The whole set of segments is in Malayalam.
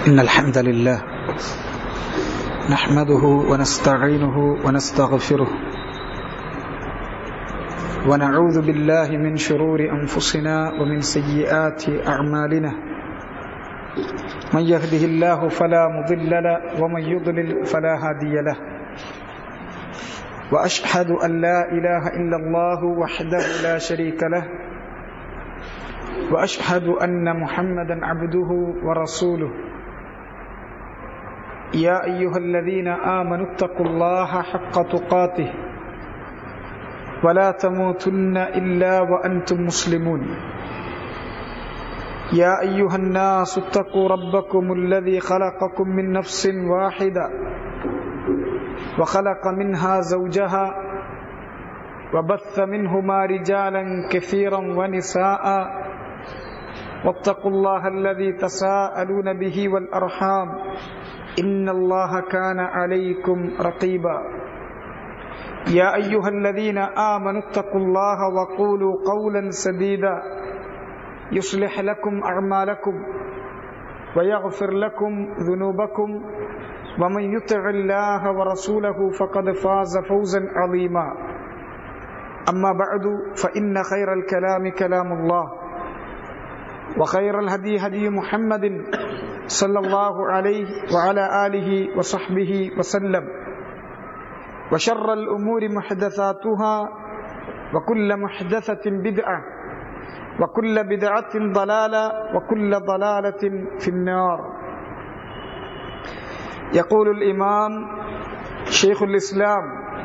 إن الحمد لله نحمده ونستعينه ونستغفره ونعوذ بالله من شرور أنفسنا ومن سيئات أعمالنا من يهده الله فلا مضل له ومن يضلل فلا هادي له وأشهد أن لا إله إلا الله وحده لا شريك له واشهد ان محمدا عبده ورسوله يا ايها الذين امنوا اتقوا الله حق تقاته ولا تموتن الا وانتم مسلمون يا ايها الناس اتقوا ربكم الذي خلقكم من نفس واحده وخلق منها زوجها وبث منهما رجالا كثيرا ونساء واتقوا الله الذي تساءلون به والأرحام إن الله كان عليكم رقيبا يا أيها الذين آمنوا اتقوا الله وقولوا قولا سديدا يصلح لكم أعمالكم ويغفر لكم ذنوبكم ومن يطع الله ورسوله فقد فاز فوزا عظيما أما بعد فإن خير الكلام كلام الله وخير الهدي هدي محمد صلى الله عليه وعلى آله وصحبه وسلم وشر الأمور محدثاتها وكل محدثة بدعة وكل بدعة ضلالة وكل ضلالة في النار يقول الإمام شيخ الإسلام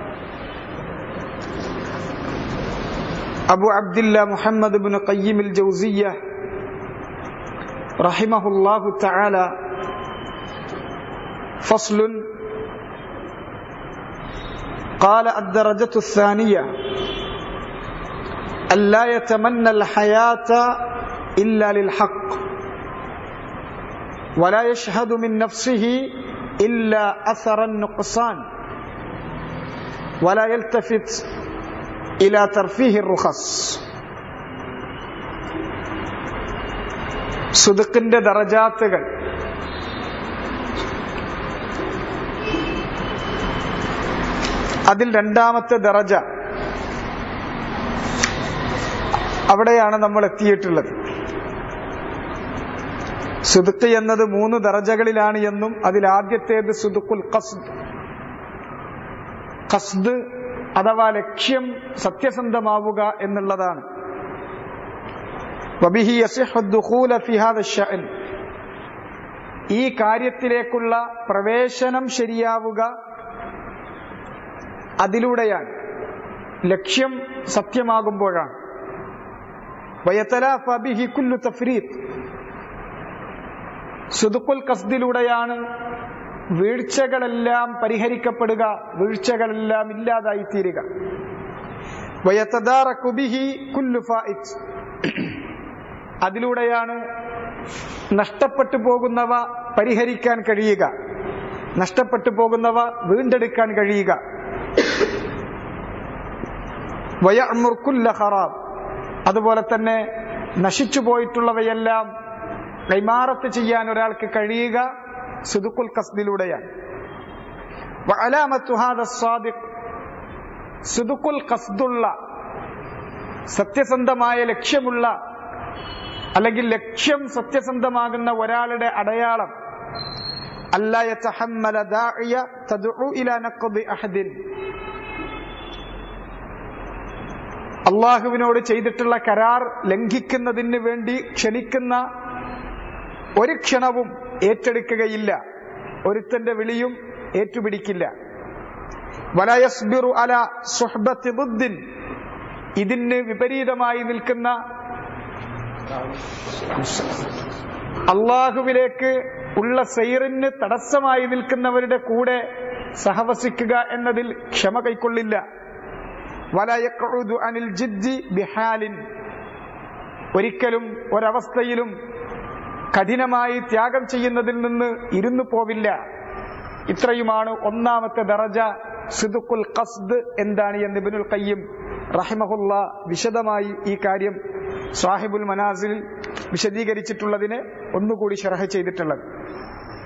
أبو عبد الله محمد بن قيم الجوزية رحمه الله تعالى فصل قال الدرجة الثانية أن لا يتمنى الحياة إلا للحق ولا يشهد من نفسه إلا أثر النقصان ولا يلتفت إلى ترفيه الرخص സുതുക്കിന്റെ ദറജാത്തുകൾ അതിൽ രണ്ടാമത്തെ ദറജ അവിടെയാണ് നമ്മൾ എത്തിയിട്ടുള്ളത് സുതുക്ക് എന്നത് മൂന്ന് ദറജകളിലാണ് എന്നും അതിൽ ആദ്യത്തേത് സുതുക്കുൽ ഖസ്ദ് ഖസ്ദ് അഥവാ ലക്ഷ്യം സത്യസന്ധമാവുക എന്നുള്ളതാണ് വബിഹി ഈ കാര്യത്തിലേക്കുള്ള പ്രവേശനം ശരിയാവുക അതിലൂടെയാണ് ലക്ഷ്യം സത്യമാകുമ്പോഴാണ് സുതുക്കുൽ കസ്ദിലൂടെയാണ് വീഴ്ചകളെല്ലാം പരിഹരിക്കപ്പെടുക വീഴ്ചകളെല്ലാം ഇല്ലാതായി തീരുക വയത്തദാറക്കുബിഹി കുല്ലു ഫായിറ്റ് അതിലൂടെയാണ് നഷ്ടപ്പെട്ടു പോകുന്നവ പരിഹരിക്കാൻ കഴിയുക നഷ്ടപ്പെട്ടു പോകുന്നവ വീണ്ടെടുക്കാൻ കഴിയുക വയമുർക്കുല്ല ഹറാബ് അതുപോലെ തന്നെ നശിച്ചു പോയിട്ടുള്ളവയെല്ലാം കൈമാറത്ത് ചെയ്യാൻ ഒരാൾക്ക് കഴിയുക സുദുക്കുൽ കസ്ദിലൂടെയാണ് സുദുക്കുൽ കസ്ദുള്ള സത്യസന്ധമായ ലക്ഷ്യമുള്ള അല്ലെങ്കിൽ ലക്ഷ്യം സത്യസന്ധമാകുന്ന ഒരാളുടെ അടയാളം അള്ളാഹുവിനോട് ചെയ്തിട്ടുള്ള കരാർ ലംഘിക്കുന്നതിന് വേണ്ടി ക്ഷണിക്കുന്ന ഒരു ക്ഷണവും ഏറ്റെടുക്കുകയില്ല ഒരുത്തന്റെ വിളിയും ഏറ്റുപിടിക്കില്ല വലയസ്ബിറു അല സുഹബത്തിബുദ്ദിൻ ഇതിന് വിപരീതമായി നിൽക്കുന്ന അള്ളാഹുവിലേക്ക് ഉള്ള സൈറിന് തടസ്സമായി നിൽക്കുന്നവരുടെ കൂടെ സഹവസിക്കുക എന്നതിൽ ക്ഷമ കൈക്കൊള്ളില്ല വലയക്കഴുതു അനിൽ ജിദ്ജി ബിഹാലിൻ ഒരിക്കലും ഒരവസ്ഥയിലും കഠിനമായി ത്യാഗം ചെയ്യുന്നതിൽ നിന്ന് ഇരുന്നു പോവില്ല ഇത്രയുമാണ് ഒന്നാമത്തെ ദറജ സിദുക്കുൽ ഖസ്ദ് എന്താണ് എന്ന് ഇബ്നുൽ ഖയ്യിം റഹിമഹുല്ല വിശദമായി ഈ കാര്യം സാഹിബുൽ മനാസിൽ വിശദീകരിച്ചിട്ടുള്ളതിനെ ഒന്നുകൂടി ഷറഹ ചെയ്തിട്ടുള്ളത്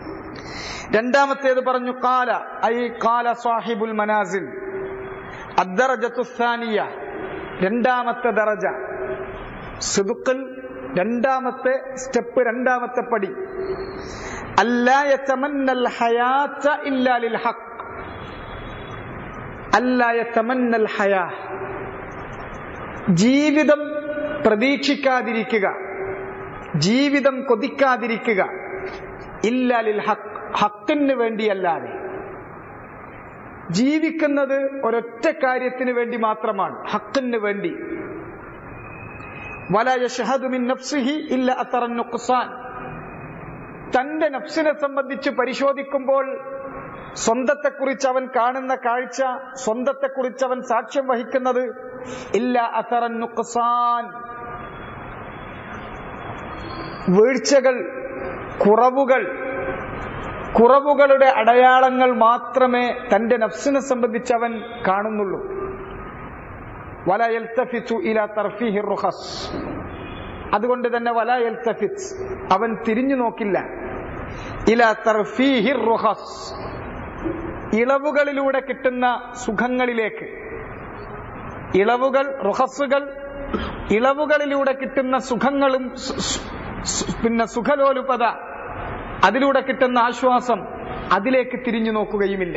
രണ്ടാമത്തേത് പറഞ്ഞു കാല ഐ കാല സാഹിബുൽ മനാസിൽ അദ്ദറജത്തുസാനിയ രണ്ടാമത്തെ ദറജ സിദുക്കിൽ രണ്ടാമത്തെ സ്റ്റെപ്പ് രണ്ടാമത്തെ പടി അല്ലായത്തമന്നൽ ഹയാത്ത ഇല്ലാലിൽ ഹക്ക് അല്ലായത്തമന്നൽ ഹയാ ജീവിതം പ്രതീക്ഷിക്കാതിരിക്കുക ജീവിതം കൊതിക്കാതിരിക്കുക ഇല്ലാലിൽ ഹക്ക് ഹക്കിന് വേണ്ടിയല്ലാതെ ജീവിക്കുന്നത് ഒരൊറ്റ കാര്യത്തിന് വേണ്ടി മാത്രമാണ് ഹക്കിന് വേണ്ടി വല യഷ്ഹദു മിൻ നഫ്സിഹി ഇല്ല അത്തറൻ നുഖ്സാൻ തന്റെ നഫ്സിനെ സംബന്ധിച്ച് പരിശോധിക്കുമ്പോൾ സ്വന്തത്തെക്കുറിച്ച് അവൻ കാണുന്ന കാഴ്ച സ്വന്തത്തെക്കുറിച്ച് അവൻ സാക്ഷ്യം വഹിക്കുന്നത് ഇല്ല അത്തറൻ നുഖ്സാൻ വീഴ്ചകൾ കുറവുകൾ കുറവുകളുടെ അടയാളങ്ങൾ മാത്രമേ തന്റെ നഫ്സിനെ സംബന്ധിച്ച് അവൻ കാണുന്നുള്ളൂ വല യൽത്തഫിച്ചു ഇല തർഫീഹി റുഹസ് അതുകൊണ്ട് തന്നെ വല യൽത്തഫിത്ത് അവൻ തിരിഞ്ഞു നോക്കില്ല ഇല തർഫീഹി റുഹസ് ഇളവുകളിലൂടെ കിട്ടുന്ന സുഖങ്ങളിലേക്ക് ഇളവുകൾ റുഹസുകൾ ഇളവുകളിലൂടെ കിട്ടുന്ന സുഖങ്ങളും സു- സു- പിന്നെ സുഖലോലുപത അതിലൂടെ കിട്ടുന്ന ആശ്വാസം അതിലേക്ക് തിരിഞ്ഞു നോക്കുകയുമില്ല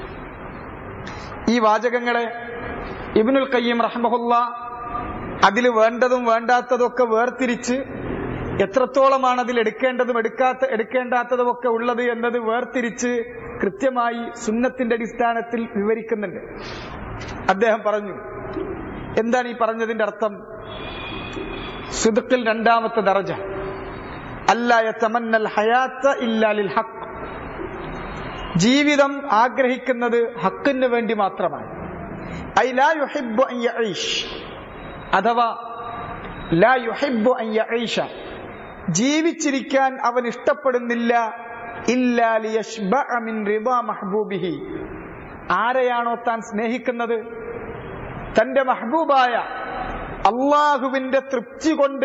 ഈ വാചകങ്ങളെ ഇബ്നുൽ ഖയ്യിം റഹ്മഹുല്ല അതിൽ വേണ്ടതും വേണ്ടാത്തതും ഒക്കെ വേർതിരിച്ച് എത്രത്തോളമാണ് അതിൽ എടുക്കേണ്ടതും എടുക്കാത്ത എടുക്കേണ്ടാത്തതും ഒക്കെ ഉള്ളത് എന്നത് വേർതിരിച്ച് കൃത്യമായി സുന്നത്തിന്റെ അടിസ്ഥാനത്തിൽ വിവരിക്കുന്നുണ്ട് അദ്ദേഹം പറഞ്ഞു എന്താണ് ഈ പറഞ്ഞതിന്റെ അർത്ഥം സുദുക്കിൽ രണ്ടാമത്തെ ദറജ അല്ല യതമന്നൽ ഹയാത്ത ഇല്ലാലിൽ ഹക്ക് ജീവിതം ആഗ്രഹിക്കുന്നത് ഹക്കിന് വേണ്ടി മാത്രമാണ് ഐ ലാ യുഹിബ്ബു അൻ യഈഷ് അഥവാ ലാ യുഹിബ്ബു അൻ യഈഷ ജീവിച്ചിരിക്കാൻ അവൻ ഇഷ്ടപ്പെടുന്നില്ല ഇല്ലാ ലിയശ്ബഅ മിൻ റിദാ മഹ്ബൂബിഹി ആരെയാണോ താൻ സ്നേഹിക്കുന്നത് തന്റെ മഹബൂബായ അള്ളാഹുവിന്റെ തൃപ്തി കൊണ്ട്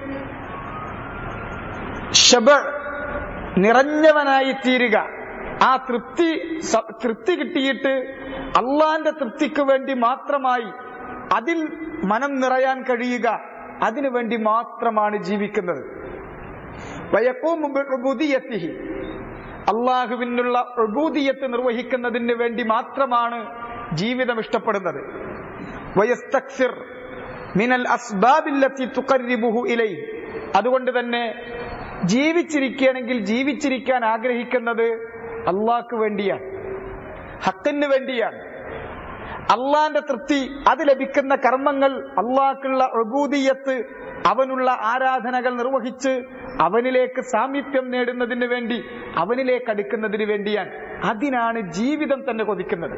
ഷബ നിറഞ്ഞവനായി തീരുക ആ തൃപ്തി സ- തൃപ്തി കിട്ടിയിട്ട് അള്ളാന്റെ തൃപ്തിക്ക് വേണ്ടി മാത്രമായി അതിൽ മനം നിറയാൻ കഴിയുക അതിനു വേണ്ടി മാത്രമാണ് ജീവിക്കുന്നത് വയക്കൂമു ബിഉബൂദിയത്തിഹി. അള്ളാഹുവിനുള്ള ഉബൂദിയത്ത് നിർവഹിക്കുന്നതിന് വേണ്ടി മാത്രമാണ് ജീവിതം ഇഷ്ടപ്പെടുന്നത് വയസ്തക്സിർ മിനൽ അസ്ബാബില്ലത്തി തുഖർരിബുഹു ഇലൈ അതുകൊണ്ട് തന്നെ ജീവിച്ചിരിക്കുകയാണെങ്കിൽ ജീവിച്ചിരിക്കാൻ ആഗ്രഹിക്കുന്നത് അള്ളാഹ്ക്ക് വേണ്ടിയാണ് ഹത്തിന് വേണ്ടിയാണ് അള്ളാന്റെ തൃപ്തി അത് ലഭിക്കുന്ന കർമ്മങ്ങൾ അള്ളാഹ്ക്കുള്ള ഒബൂദിയത്ത് അവനുള്ള ആരാധനകൾ നിർവഹിച്ച് അവനിലേക്ക് സാമീപ്യം നേടുന്നതിന് വേണ്ടി അവനിലേക്ക് അടുക്കുന്നതിന് വേണ്ടിയാണ് അതിനാണ് ജീവിതം തന്നെ കൊതിക്കുന്നത്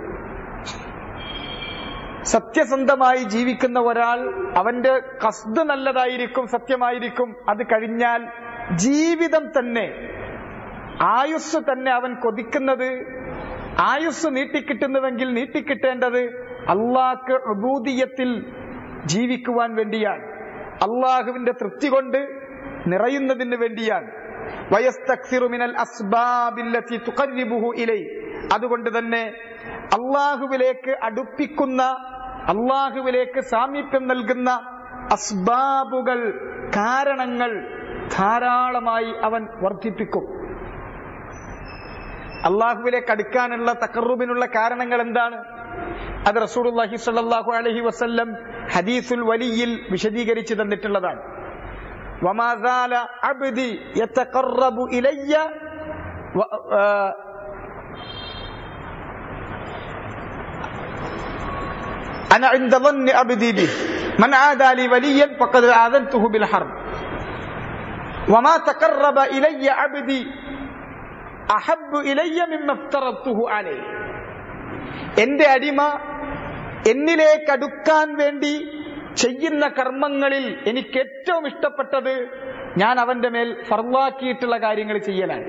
സത്യസന്ധമായി ജീവിക്കുന്ന ഒരാൾ അവന്റെ കസ്ത് നല്ലതായിരിക്കും സത്യമായിരിക്കും അത് കഴിഞ്ഞാൽ ജീവിതം തന്നെ ആയുസ് തന്നെ അവൻ കൊതിക്കുന്നത് ആയുസ് നീട്ടിക്കിട്ടുന്നുവെങ്കിൽ നീട്ടിക്കിട്ടേണ്ടത് അള്ളാഹ്ക്ക് അബൂദിയത്തിൽ ജീവിക്കുവാൻ വേണ്ടിയാണ് അള്ളാഹുവിന്റെ തൃപ്തി കൊണ്ട് നിറയുന്നതിന് വേണ്ടിയാണ് വയസ്തക്സിറു മിനൽ അസ്ബാബില്ലത്തി തുഖർരിബുഹു ഇലൈ അതുകൊണ്ട് തന്നെ അള്ളാഹുവിലേക്ക് അടുപ്പിക്കുന്ന അള്ളാഹുവിലേക്ക് സാമീപ്യം നൽകുന്ന അസ്ബാബുകൾ കാരണങ്ങൾ ധാരാളമായി അവൻ വർദ്ധിപ്പിക്കും അള്ളാഹുവിലേക്ക് അടുക്കാനുള്ള തക്കറുബിനുള്ള കാരണങ്ങൾ എന്താണ് അത് റസൂലുള്ളാഹി സ്വല്ലല്ലാഹു അലൈഹി വസല്ലം ഹദീസുൽ വലിയിൽ വിശദീകരിച്ചു തന്നിട്ടുള്ളതാണ് വമാ സാല അബ്ദി യതഖറബു ഇലയ്യ വ- ആ, أنا عند ظن عبدي به من عادى لي وليا فقد آذنته بالحرب وما تقرب إلي عبدي أحب إلي مما افترضته عليه എന്റെ അടിമ എന്നിലേക്ക് അടുക്കാൻ വേണ്ടി ചെയ്യുന്ന കർമ്മങ്ങളിൽ എനിക്ക് ഏറ്റവും ഇഷ്ടപ്പെട്ടത് ഞാൻ അവന്റെ മേൽ ഫർവാക്കിയിട്ടുള്ള കാര്യങ്ങൾ ചെയ്യലാണ്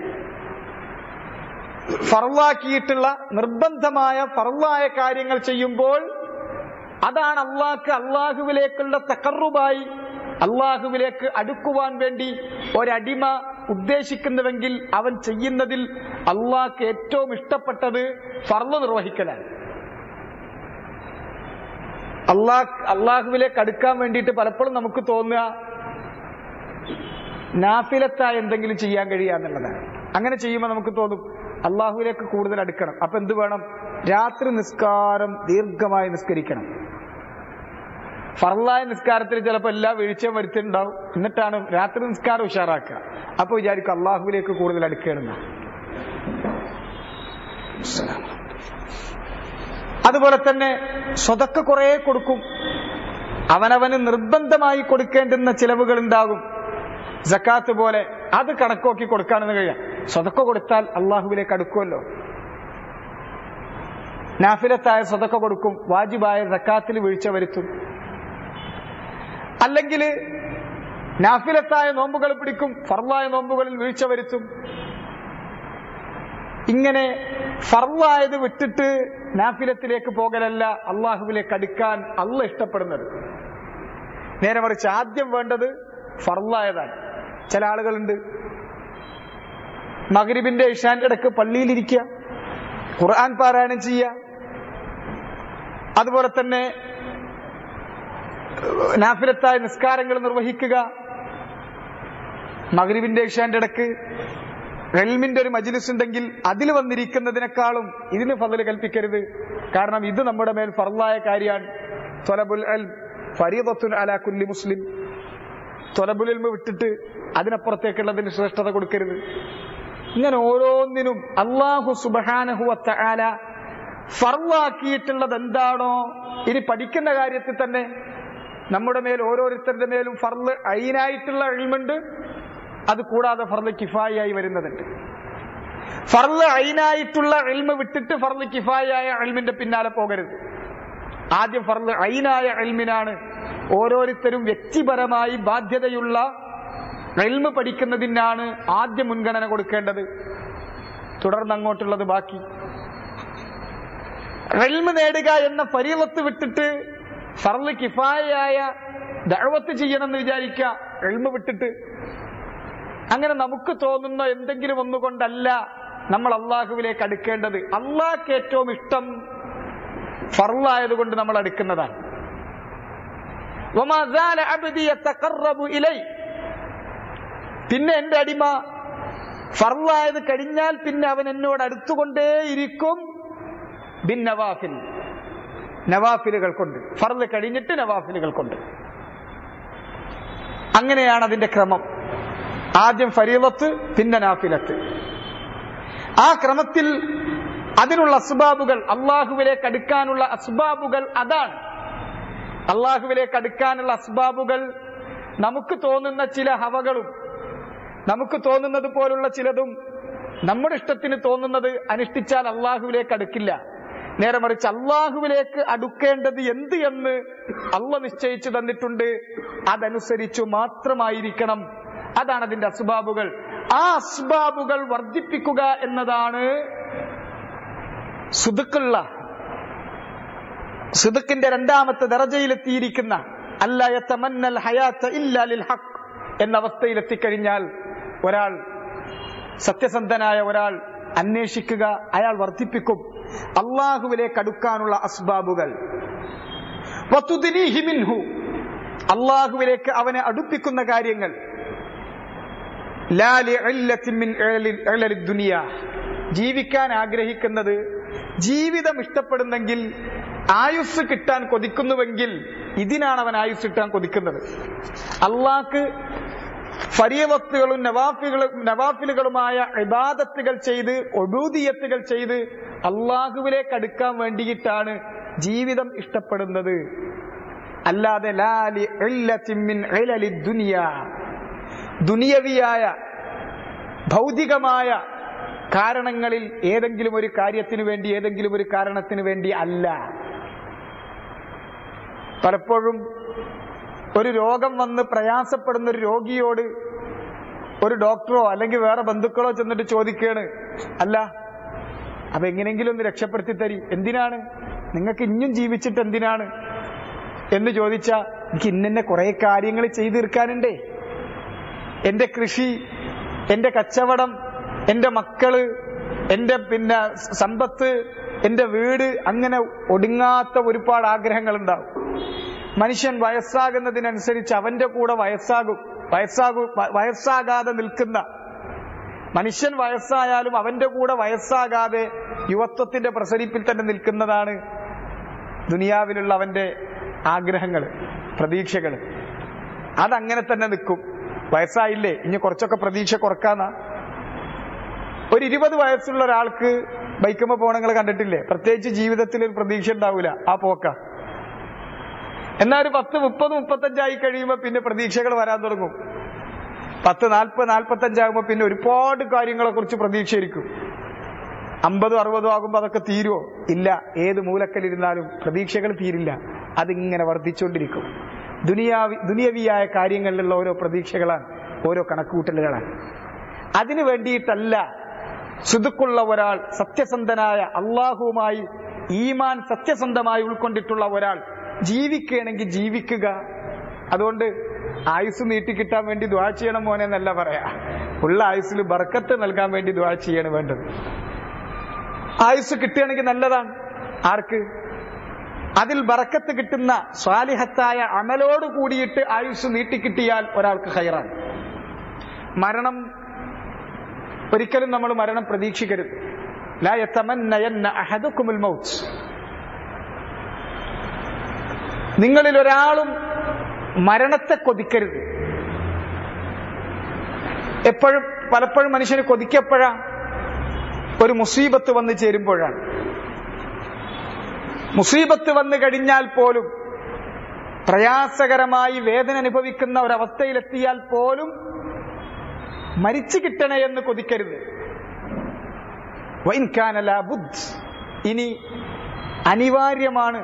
ഫർവാക്കിയിട്ടുള്ള നിർബന്ധമായ ഫർവായ കാര്യങ്ങൾ ചെയ്യുമ്പോൾ അതാണ് അള്ളാഹ്ക്ക് അള്ളാഹുവിലേക്കുള്ള തക്കറുബായി അള്ളാഹുവിലേക്ക് അടുക്കുവാൻ വേണ്ടി ഒരടിമ ഉദ്ദേശിക്കുന്നുവെങ്കിൽ അവൻ ചെയ്യുന്നതിൽ അള്ളാഹ്ക്ക് ഏറ്റവും ഇഷ്ടപ്പെട്ടത് ഫർള് നിർവഹിക്കലാണ് അള്ളാഹ് അള്ളാഹുവിലേക്ക് അടുക്കാൻ വേണ്ടിയിട്ട് പലപ്പോഴും നമുക്ക് തോന്നുക നാഫിലത്തായ എന്തെങ്കിലും ചെയ്യാൻ കഴിയുക എന്നുള്ളതാണ് അങ്ങനെ ചെയ്യുമ്പോൾ നമുക്ക് തോന്നും അള്ളാഹുവിലേക്ക് കൂടുതൽ അടുക്കണം അപ്പൊ എന്ത് വേണം രാത്രി നിസ്കാരം ദീർഘമായി നിസ്കരിക്കണം ഫർലായ നിസ്കാരത്തിൽ ചിലപ്പോൾ എല്ലാ വീഴ്ചയും വരുത്തിയിട്ടുണ്ടാവും എന്നിട്ടാണ് രാത്രി നിസ്കാരം ഉഷാറാക്കുക അപ്പൊ വിചാരിക്കും അള്ളാഹുവിലേക്ക് കൂടുതൽ അടുക്കണമെന്ന അതുപോലെ തന്നെ സ്വതക്ക കുറെ കൊടുക്കും അവനവന് നിർബന്ധമായി കൊടുക്കേണ്ടുന്ന ചിലവുകൾ ഉണ്ടാകും ജക്കാത്ത് പോലെ അത് കണക്കോക്കി കൊടുക്കാനെന്ന് കഴിയാം സ്വതക്ക കൊടുത്താൽ അള്ളാഹുവിലേക്ക് അടുക്കുമല്ലോ നാഫിലത്തായ സ്വതക്ക കൊടുക്കും വാജിബായ ജക്കാത്തിൽ വീഴ്ച വരുത്തും അല്ലെങ്കിൽ നാഫിലത്തായ നോമ്പുകൾ പിടിക്കും ഫർലായ നോമ്പുകളിൽ വീഴ്ച വരുത്തും ഇങ്ങനെ ഫർലായത് വിട്ടിട്ട് നാഫിലത്തിലേക്ക് പോകലല്ല അള്ളാഹുവിലേക്ക് അടുക്കാൻ അള്ള ഇഷ്ടപ്പെടുന്നത് നേരെ മറിച്ച് ആദ്യം വേണ്ടത് ഫർലായതാണ് ചില ആളുകളുണ്ട് മകരിബിന്റെ ഇഷാന്റെ ഇടക്ക് പള്ളിയിലിരിക്കുക ഖുർആൻ പാരായണം ചെയ്യുക അതുപോലെ തന്നെ നാഫിലത്തായ നിസ്കാരങ്ങൾ നിർവഹിക്കുക മകരിബിന്റെ ഇഷാന്റെ ഇടക്ക് റെൽമിന്റെ ഒരു മജിലിസ് ഉണ്ടെങ്കിൽ അതിൽ വന്നിരിക്കുന്നതിനേക്കാളും ഇതിന് ഫضل കൽപ്പിക്കരുത് കാരണം ഇത് നമ്മുടെ മേൽ ഫർലായ കാര്യമാണ് തൊലബുൽ അൽ ഫരീദത്തുൻ അലാ കുല്ലി മുസ്ലിം തൊലബുൽ ഇൽമ വിട്ടിട്ട് അതിനപ്പുറത്തേക്കുള്ളതിന് ശ്രേഷ്ഠത കൊടുക്കരുത് ഇങ്ങനെ ഓരോന്നിനും അള്ളാഹു സുബഹാനഹുവത്ത ആല ഫർലാക്കിയിട്ടുള്ളത് എന്താണോ ഇനി പഠിക്കുന്ന കാര്യത്തിൽ തന്നെ നമ്മുടെ മേൽ ഓരോരുത്തരുടെ മേലും ഫർള് അയിനായിട്ടുള്ള എൽമുണ്ട് അത് കൂടാതെ ഫർള് കിഫായി വരുന്നതുണ്ട് ഫർള് അയിനായിട്ടുള്ള എൽമ വിട്ടിട്ട് ഫർള് കിഫായായ എൽമിന്റെ പിന്നാലെ പോകരുത് ആദ്യം ഫർള് അയിനായ എൽമിനാണ് ഓരോരുത്തരും വ്യക്തിപരമായി ബാധ്യതയുള്ള എൽമ പഠിക്കുന്നതിനാണ് ആദ്യം മുൻഗണന കൊടുക്കേണ്ടത് തുടർന്ന് അങ്ങോട്ടുള്ളത് ബാക്കി എൽമ നേടുക എന്ന ഫരീവത്ത് വിട്ടിട്ട് ഫർള് കിഫായായ ദഴവത്ത് ചെയ്യണമെന്ന് വിചാരിക്കുക എൽമ വിട്ടിട്ട് അങ്ങനെ നമുക്ക് തോന്നുന്ന എന്തെങ്കിലും ഒന്നുകൊണ്ടല്ല നമ്മൾ അള്ളാഹുവിലേക്ക് അടുക്കേണ്ടത് അള്ളാഹ്ക്ക് ഏറ്റവും ഇഷ്ടം ഫർളായതുകൊണ്ട് നമ്മൾ അടുക്കുന്നതാണ് وما زال عبدي يتقرب إلي പിന്നെ എന്റെ അടിമ ഫർലായത് കഴിഞ്ഞാൽ പിന്നെ അവൻ എന്നോട് അടുത്തുകൊണ്ടേയിരിക്കും ബിൻ നവാഫിൽ നവാഫിലുകൾ കൊണ്ട് ഫർല് കഴിഞ്ഞിട്ട് നവാഫിലുകൾ കൊണ്ട് അങ്ങനെയാണ് അതിന്റെ ക്രമം ആദ്യം ഫരീലത്ത് പിന്നെ നാഫിലത്ത് ആ ക്രമത്തിൽ അതിനുള്ള അസ്ബാബുകൾ അള്ളാഹുവിലേക്ക് അടുക്കാനുള്ള അസ്ബാബുകൾ അതാണ് അള്ളാഹുവിലേക്ക് അടുക്കാനുള്ള അസ്ബാബുകൾ നമുക്ക് തോന്നുന്ന ചില ഹവകളും നമുക്ക് തോന്നുന്നത് പോലുള്ള ചിലതും നമ്മുടെ ഇഷ്ടത്തിന് തോന്നുന്നത് അനുഷ്ഠിച്ചാൽ അള്ളാഹുവിലേക്ക് അടുക്കില്ല നേരെ മറിച്ച് അള്ളാഹുവിലേക്ക് അടുക്കേണ്ടത് എന്ത് എന്ന് അള്ള നിശ്ചയിച്ചു തന്നിട്ടുണ്ട് അതനുസരിച്ചു മാത്രമായിരിക്കണം അതാണ് അതിന്റെ അസ്ബാബുകൾ ആ അസ്ബാബുകൾ വർദ്ധിപ്പിക്കുക എന്നതാണ് സുതുക്കുള്ള സുതുക്കിന്റെ രണ്ടാമത്തെ ദറജയിലെത്തിയിരിക്കുന്ന അല്ലയത്തമന്നൽ ഹയാത്ത ഇല്ലാലിൽ ഹക്ക് എന്ന അവസ്ഥയിൽ എത്തിക്കഴിഞ്ഞാൽ ഒരാൾ സത്യസന്ധനായ ഒരാൾ അന്വേഷിക്കുക അയാൾ വർദ്ധിപ്പിക്കും അള്ളാഹുവിലേക്ക് അടുക്കാനുള്ള അസ്ബാബുകൾ വത്തുദിനീഹി മിൻഹു അള്ളാഹുവിലേക്ക് അവനെ അടുപ്പിക്കുന്ന കാര്യങ്ങൾ ലാ ലിഇല്ലത്തിൻ മിൻ ഇഅലിൽ- ഇഅലി ദുനിയ ജീവിക്കാൻ ആഗ്രഹിക്കുന്നത് ജീവിതം ഇഷ്ടപ്പെടുന്നെങ്കിൽ ആയുസ് കിട്ടാൻ കൊതിക്കുന്നുവെങ്കിൽ ഇതിനാണ് അവൻ ആയുസ് കിട്ടാൻ കൊതിക്കുന്നത് അള്ളാഹ്ക്ക് ഫരീവത്തുകളും നവാഫികളും നവാഫിലുകളുമായ ഇബാദത്തുകൾ ചെയ്ത് ഒബൂദിയത്തുകൾ ചെയ്ത് അള്ളാഹുവിലേക്ക് അടുക്കാൻ വേണ്ടിയിട്ടാണ് ജീവിതം ഇഷ്ടപ്പെടുന്നത് അല്ലാതെ ലാലി ഇല്ലത്തിൻ മിൻ ഇഅലി ദുനിയ ദുനിയവിയായ ഭൗതികമായ കാരണങ്ങളിൽ ഏതെങ്കിലും ഒരു കാര്യത്തിന് വേണ്ടി ഏതെങ്കിലും ഒരു കാരണത്തിന് വേണ്ടി അല്ല പലപ്പോഴും ഒരു രോഗം വന്ന് പ്രയാസപ്പെടുന്ന ഒരു രോഗിയോട് ഒരു ഡോക്ടറോ അല്ലെങ്കിൽ വേറെ ബന്ധുക്കളോ ചെന്നിട്ട് ചോദിക്കാണ് അല്ല അപ്പൊ എങ്ങനെയെങ്കിലും ഒന്ന് രക്ഷപ്പെടുത്തി തരി എന്തിനാണ് നിങ്ങൾക്ക് ഇനിയും ജീവിച്ചിട്ട് എന്തിനാണ് എന്ന് ചോദിച്ചാ എനിക്ക് ഇന്നെ കുറെ കാര്യങ്ങൾ ചെയ്തു തീർക്കാനുണ്ടേ എന്റെ കൃഷി എന്റെ കച്ചവടം എന്റെ മക്കള് എന്റെ പിന്നെ സമ്പത്ത് എന്റെ വീട് അങ്ങനെ ഒടുങ്ങാത്ത ഒരുപാട് ആഗ്രഹങ്ങൾ ഉണ്ടാവും മനുഷ്യൻ വയസ്സാകുന്നതിനനുസരിച്ച് അവന്റെ കൂടെ വയസ്സാകും വയസ്സാകു വ- വയസ്സാകാതെ നിൽക്കുന്ന മനുഷ്യൻ വയസ്സായാലും അവന്റെ കൂടെ വയസ്സാകാതെ യുവത്വത്തിന്റെ പ്രസരിപ്പിൽ തന്നെ നിൽക്കുന്നതാണ് ദുനിയാവിലുള്ള അവന്റെ ആഗ്രഹങ്ങൾ പ്രതീക്ഷകൾ അതങ്ങനെ തന്നെ നിൽക്കും വയസ്സായില്ലേ ഇനി കുറച്ചൊക്കെ പ്രതീക്ഷ കുറക്കാന്നാ ഒരു ഇരുപത് വയസ്സുള്ള ഒരാൾക്ക് ബൈക്കുമ്പോ പോണങ്ങൾ കണ്ടിട്ടില്ലേ പ്രത്യേകിച്ച് ജീവിതത്തിൽ ഒരു പ്രതീക്ഷ ഉണ്ടാവൂല ആ പോക്ക എന്നാൽ ഒരു പത്ത് മുപ്പത് മുപ്പത്തഞ്ചായി കഴിയുമ്പോ പിന്നെ പ്രതീക്ഷകൾ വരാൻ തുടങ്ങും പത്ത് നാൽപ്പത് നാൽപ്പത്തഞ്ചാകുമ്പോ പിന്നെ ഒരുപാട് കാര്യങ്ങളെ കുറിച്ച് പ്രതീക്ഷയിരിക്കും അമ്പതും അറുപതും ആകുമ്പോ അതൊക്കെ തീരുമോ ഇല്ല ഏത് മൂലക്കലിരുന്നാലും പ്രതീക്ഷകൾ തീരില്ല അതിങ്ങനെ വർദ്ധിച്ചുകൊണ്ടിരിക്കും ദുനിയാവി ദുനിയവിയായ കാര്യങ്ങളിലുള്ള ഓരോ പ്രതീക്ഷകളാണ് ഓരോ കണക്കുകൂട്ടലുകളാണ് അതിനു വേണ്ടിയിട്ടല്ല സുതുക്കുള്ള ഒരാൾ സത്യസന്ധനായ അള്ളാഹുവുമായി ഈമാൻ സത്യസന്ധമായി ഉൾക്കൊണ്ടിട്ടുള്ള ഒരാൾ ജീവിക്കുകയാണെങ്കിൽ ജീവിക്കുക അതുകൊണ്ട് ആയുസ് നീട്ടിക്കിട്ടാൻ വേണ്ടി ദ്വാ ചെയ്യണം മോനെ എന്നല്ല പറയാ ഉള്ള ആയുസ്സിൽ ബർക്കത്ത് നൽകാൻ വേണ്ടി ദ്വാ ചെയ്യാണ് വേണ്ടത് ആയുസ് കിട്ടുകയാണെങ്കിൽ നല്ലതാണ് ആർക്ക് അതിൽ ബറക്കത്ത് കിട്ടുന്ന സ്വാലിഹത്തായ അമലോട് കൂടിയിട്ട് ആയുസ് നീട്ടിക്കിട്ടിയാൽ ഒരാൾക്ക് ഹൈറാണ് മരണം ഒരിക്കലും നമ്മൾ മരണം പ്രതീക്ഷിക്കരുത് ലാ യതമന്നയന്ന അഹദുക്കുമുൽ മൗത്ത് നിങ്ങളിൽ ഒരാളും മരണത്തെ കൊതിക്കരുത് എപ്പോഴും പലപ്പോഴും മനുഷ്യന് കൊതിക്കപ്പോഴാ ഒരു മുസീബത്ത് വന്നു ചേരുമ്പോഴാണ് മുസീബത്ത് വന്നു കഴിഞ്ഞാൽ പോലും പ്രയാസകരമായി വേദന അനുഭവിക്കുന്ന ഒരവസ്ഥയിലെത്തിയാൽ പോലും മരിച്ചു കിട്ടണേ എന്ന് കൊതിക്കരുത് വൈൻകാന ലാ ബുദ്ധ് ഇനി അനിവാര്യമാണ്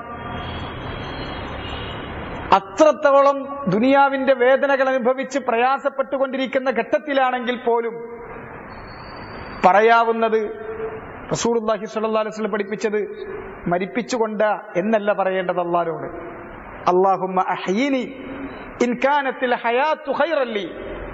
അത്രത്തോളം ദുനിയാവിന്റെ വേദനകൾ അനുഭവിച്ച് പ്രയാസപ്പെട്ടുകൊണ്ടിരിക്കുന്ന ഘട്ടത്തിലാണെങ്കിൽ പോലും പറയാവുന്നത് റസൂലുള്ളാഹി സ്വല്ലല്ലാഹു അലൈഹി വസല്ലം പഠിപ്പിച്ചത് മരിപ്പിച്ചുകൊണ്ട് എന്നല്ല പറയേണ്ടത് അള്ളാഹുവിനോട് അല്ലാഹുമ്മ അഹ്യിനി ഇൻ കാനത്തിൽ ഹയാത്തു ഖൈറൻ ലി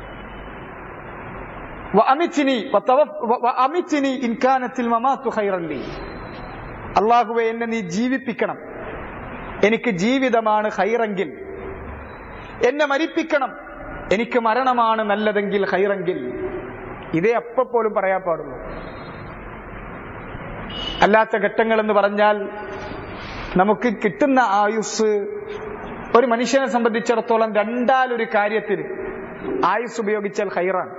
വഅമിത്നി വതവഫ് വഅമിത്നി ഇൻ കാനത്തിൽ മമാത്തു ഖൈറൻ ലി അല്ലാഹുവേ എന്നെ നീ ജീവിപ്പിക്കണം എനിക്ക് ജീവിതമാണ് ഹൈറെങ്കിൽ എന്നെ മരിപ്പിക്കണം എനിക്ക് മരണമാണ് നല്ലതെങ്കിൽ ഹൈറെങ്കിൽ ഇതേ അപ്പോഴും പറയാൻ പാടുള്ളൂ അല്ലാത്ത ഘട്ടങ്ങൾ എന്ന് പറഞ്ഞാൽ നമുക്ക് കിട്ടുന്ന ആയുസ് ഒരു മനുഷ്യനെ സംബന്ധിച്ചിടത്തോളം രണ്ടാലൊരു കാര്യത്തിന് ആയുസ് ഉപയോഗിച്ചാൽ ഹൈറാണ്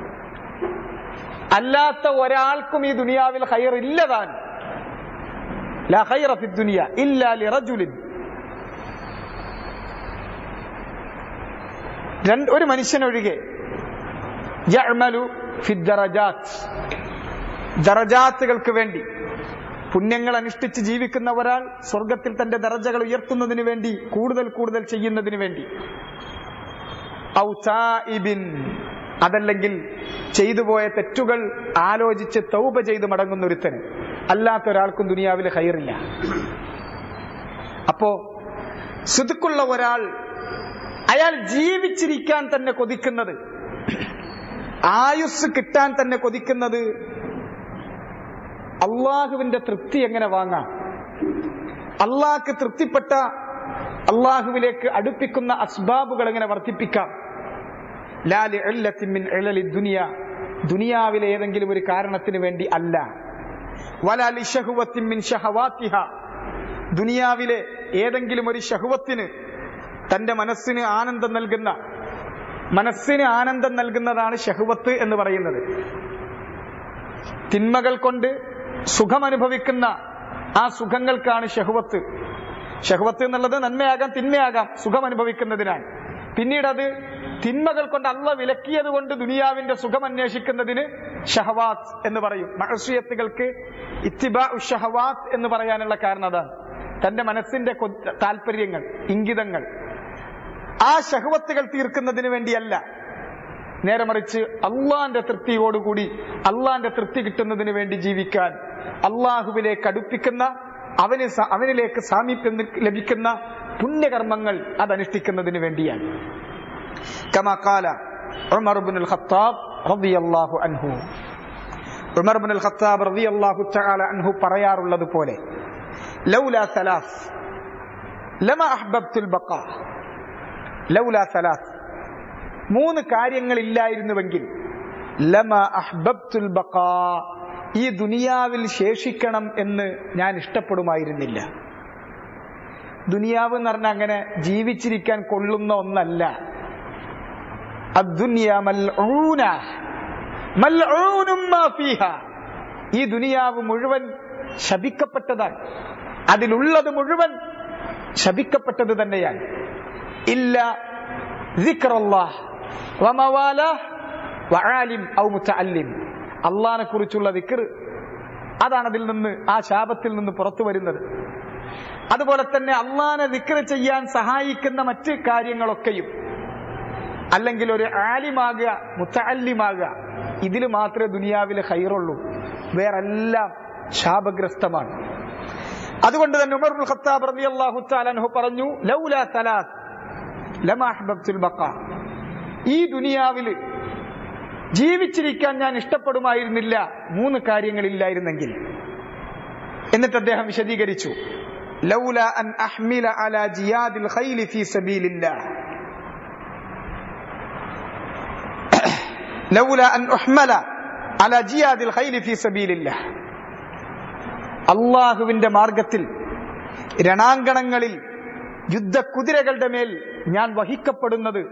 അല്ലാത്ത ഒരാൾക്കും ഈ ദുനിയാവിൽ ഹൈർ ഇല്ലതാൻ ലാ ഖൈറ ഫി ദുനിയ ഇല്ലാ ലിറജുലിൻ രണ്ട് ഒരു മനുഷ്യനൊഴികെ യഅ്മലു ഫി ദറജാത്ത് ദറജാത്തുകൾക്ക് വേണ്ടി പുണ്യങ്ങൾ അനുഷ്ഠിച്ച് ജീവിക്കുന്ന ഒരാൾ സ്വർഗത്തിൽ തന്റെ ദറജകൾ ഉയർത്തുന്നതിന് വേണ്ടി കൂടുതൽ കൂടുതൽ ചെയ്യുന്നതിന് വേണ്ടി ഔ താഇബിൻ അതല്ലെങ്കിൽ ചെയ്തു പോയ തെറ്റുകൾ ആലോചിച്ച് തൗബ ചെയ്ത് മടങ്ങുന്ന ഒരുത്തന് അല്ലാത്ത ഒരാൾക്കും ദുനിയാവിൽ ഹൈറില്ല അപ്പോ സുതുക്കുള്ള ഒരാൾ അയാൾ ജീവിച്ചിരിക്കാൻ തന്നെ കൊതിക്കുന്നത് ആയുസ് കിട്ടാൻ തന്നെ കൊതിക്കുന്നത് അള്ളാഹുവിന്റെ തൃപ്തി എങ്ങനെ വാങ്ങാം അള്ളാഹ്ക്ക് തൃപ്തിപ്പെട്ട അള്ളാഹുവിലേക്ക് അടുപ്പിക്കുന്ന അസ്ബാബുകൾ എങ്ങനെ വർദ്ധിപ്പിക്കാം ലാലി മിൻ ഇളലി ദുനിയ ദുനിയാവിലെ ഏതെങ്കിലും ഒരു കാരണത്തിന് വേണ്ടി അല്ല വലാലി ഷഹുവത്തിൻ മിൻ ഷഹവാത്തിഹ ദുനിയാവിലെ ഏതെങ്കിലും ഒരു ഷഹുവത്തിന് തന്റെ മനസ്സിന് ആനന്ദം നൽകുന്ന മനസ്സിന് ആനന്ദം നൽകുന്നതാണ് ഷഹുവത്ത് എന്ന് പറയുന്നത് തിന്മകൾ കൊണ്ട് സുഖം അനുഭവിക്കുന്ന ആ സുഖങ്ങൾക്കാണ് ഷഹുവത്ത് ഷഹുവത്ത് എന്നുള്ളത് നന്മയാകാം തിന്മയാകാം സുഖം അനുഭവിക്കുന്നതിനാണ് പിന്നീട് അത് തിന്മകൾ കൊണ്ട് അള്ള വിലക്കിയത് കൊണ്ട് ദുനിയാവിന്റെ സുഖം അന്വേഷിക്കുന്നതിന് ഷഹവാത്ത് എന്ന് പറയും മഹസിയത്തുകൾക്ക് ഇത്തിബാ ഷഹവാത്ത് എന്ന് പറയാനുള്ള കാരണം അതാണ് തന്റെ മനസ്സിന്റെ കൊ- താല്പര്യങ്ങൾ ഇംഗിതങ്ങൾ ആ ഷഹവത്തുകൾ തീർക്കുന്നതിന് വേണ്ടിയല്ല നേരെ മറിച്ച് അള്ളാന്റെ തൃപ്തിയോടുകൂടി അള്ളാന്റെ തൃപ്തി കിട്ടുന്നതിന് വേണ്ടി ജീവിക്കാൻ അള്ളാഹുവിലേക്ക് അടുപ്പിക്കുന്ന അവന് സ- അവനിലേക്ക് സാമീപ്യം നി- ലഭിക്കുന്ന പുണ്യകർമ്മങ്ങൾ അതനുഷ്ഠിക്കുന്നതിന് വേണ്ടിയാണ് كما قال عمر بن الخطاب റളിയല്ലാഹു അൻഹു ഉമർ ഇബ്നുൽ ഖത്താബ് റളിയല്ലാഹു തആല അൻഹു പറയാറുള്ളത് പോലെ ലൗലാ സലാസ് ലമ അഹ്ബബ്തുൽ ബഖാ ലൗലാ സലാസ് മൂന്ന് കാര്യങ്ങളില്ലായിരുന്നുവെങ്കിൽ ലമ അഹ്ബബ്തുൽ ബഖാ ഈ ദുനിയാവിൽ ശേഷിക്കണം എന്ന് ഞാൻ ഇഷ്ടപ്പെടുമായിരുന്നില്ല ദുനിയാവ് എന്ന് പറഞ്ഞാൽ അങ്ങനെ ജീവിച്ചിരിക്കാൻ കൊള്ളുന്ന ഒന്നല്ല അദ്ദുനിയ മൽഊന മൽഊനും മാ ഫീഹാ ഈ ദുനിയാവ് മുഴുവൻ ശപിക്കപ്പെട്ടതാണ് അതിലുള്ളത് മുഴുവൻ ശപിക്കപ്പെട്ടത് തന്നെയാണ് ഇല്ല ദിക്റല്ലാഹ് വമവാലാഹ് വആലിം ഔ മുതഅല്ലിം അള്ളാഹിനെ കുറിച്ചുള്ള ദിക്ർ അതാണ് അതിൽ നിന്ന് ആ ശാപത്തിൽ നിന്ന് പുറത്തു വരുന്നത് അതുപോലെ തന്നെ അള്ളാഹിനെ ദിക്ർ ചെയ്യാൻ സഹായിക്കുന്ന മറ്റ് കാര്യങ്ങളൊക്കെയും അല്ലെങ്കിൽ ഒരു ആലിമാകുക മുത്തല്ലിമാകുക ഇതിൽ മാത്രമേ ദുനിയാവിൽ ഹൈറുള്ളൂ വേറെല്ലാം ശാപഗ്രസ്തമാണ് അതുകൊണ്ട് തന്നെ ഉമർ ഉൽ ഖത്താബ് റളിയല്ലാഹു തആല അൻഹു പറഞ്ഞു ലൗലാ സലാസ് ലമാ അഹ്ബബ്തുൽ ബഖാ ഈ ദുനിയാവിൽ ജീവിച്ചിരിക്കാൻ ഞാൻ ഇഷ്ടപ്പെടുമായിരുന്നില്ല മൂന്ന് കാര്യങ്ങളില്ലായിരുന്നെങ്കിൽ എന്നിട്ട് അദ്ദേഹം വിശദീകരിച്ചു ലൗല അൻ അഹ്മില അല ജിയാദിൽ ഖൈലി ഫീ സബീലില്ലാഹ് ലൗല അൻ ഉഹ്മല അല ജിയാദിൽ ഖൈലി ഫീ സബീലില്ലാഹ് അള്ളാഹുവിന്റെ മാർഗത്തിൽ രണാങ്കണങ്ങളിൽ യുദ്ധക്കുതിരകളുടെ മേൽ ഞാൻ വഹിക്കപ്പെടുന്നത്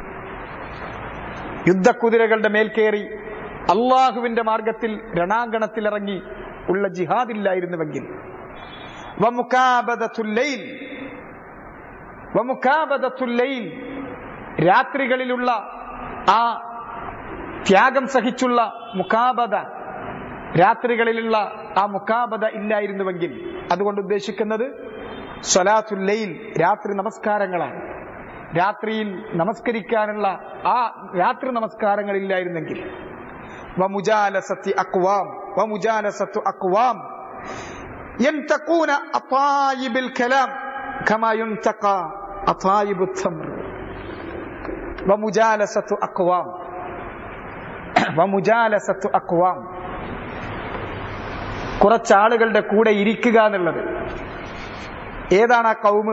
യുദ്ധക്കുതിരകളുടെ മേൽ കയറി അള്ളാഹുവിന്റെ മാർഗത്തിൽ രണാങ്കണത്തിലിറങ്ങി ഉള്ള ജിഹാദില്ലായിരുന്നുവെങ്കിൽ വമുകാബദത്തുല്ലൈൽ വമുകാബദത്തുല്ലൈൽ രാത്രികളിലുള്ള ആ ത്യാഗം സഹിച്ചുള്ള മുക്കാബദ രാത്രികളിലുള്ള ആ മുക്കാബദ ഇല്ലായിരുന്നുവെങ്കിൽ അതുകൊണ്ട് ഉദ്ദേശിക്കുന്നത് സ്വലാത്തുല്ലയിൽ രാത്രി നമസ്കാരങ്ങളാണ് രാത്രിയിൽ നമസ്കരിക്കാനുള്ള ആ രാത്രി നമസ്കാരങ്ങൾ ഇല്ലായിരുന്നെങ്കിൽ വമുജാലസത്തി അക്വാം വമുജാലസത്തു അക്വാം ينتقون أطايب الكلام كما ينتقى أطايب التمر ومجالسة أقوام ومجالسة أقوام കുറച്ചാളുകളുടെ കൂടെ ഇരിക്കുക എന്നുള്ളത് ഏതാണ് ആ കൗമ്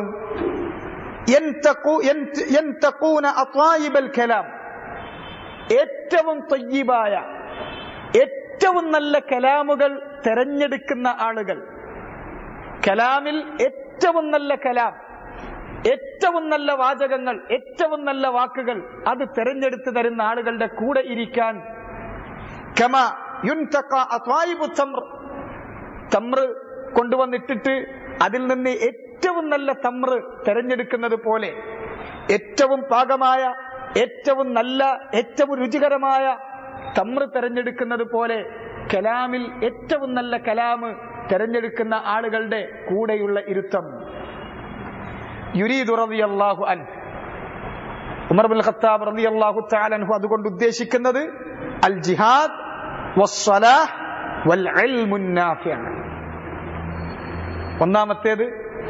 കലാം ഏറ്റവും തൊയ്യബായ ഏറ്റവും നല്ല കലാമുകൾ തെരഞ്ഞെടുക്കുന്ന ആളുകൾ കലാമിൽ ഏറ്റവും നല്ല കലാം ഏറ്റവും നല്ല വാചകങ്ങൾ ഏറ്റവും നല്ല വാക്കുകൾ അത് തെരഞ്ഞെടുത്ത് തരുന്ന ആളുകളുടെ കൂടെ ഇരിക്കാൻ കമ യുൻതക അത്വായിബു തമ്ര തമ്ര കൊണ്ടുവന്നിട്ടിട്ട് അതിൽ നിന്ന് ഏറ്റവും നല്ല തമ്ര തെരഞ്ഞെടുക്കുന്നത് പോലെ ഏറ്റവും പാകമായ ഏറ്റവും നല്ല ഏറ്റവും രുചികരമായ തമ്ര തെരഞ്ഞെടുക്കുന്നത് പോലെ കലാമിൽ ഏറ്റവും നല്ല കലാമ് തെരഞ്ഞെടുക്കുന്ന ആളുകളുടെ കൂടെയുള്ള ഇരുത്തം യുരീദു റളിയല്ലാഹു അൻ ഉമർ ബിൻ ഖത്താബ് റളിയല്ലാഹു തആല അൻഹു അതുകൊണ്ട് ഉദ്ദേശിക്കുന്നത് അൽ ജിഹാദ് വസ്സലാഹ് വൽ ഇൽമുൻ നാഫിഅ ഒന്നാമത്തേത്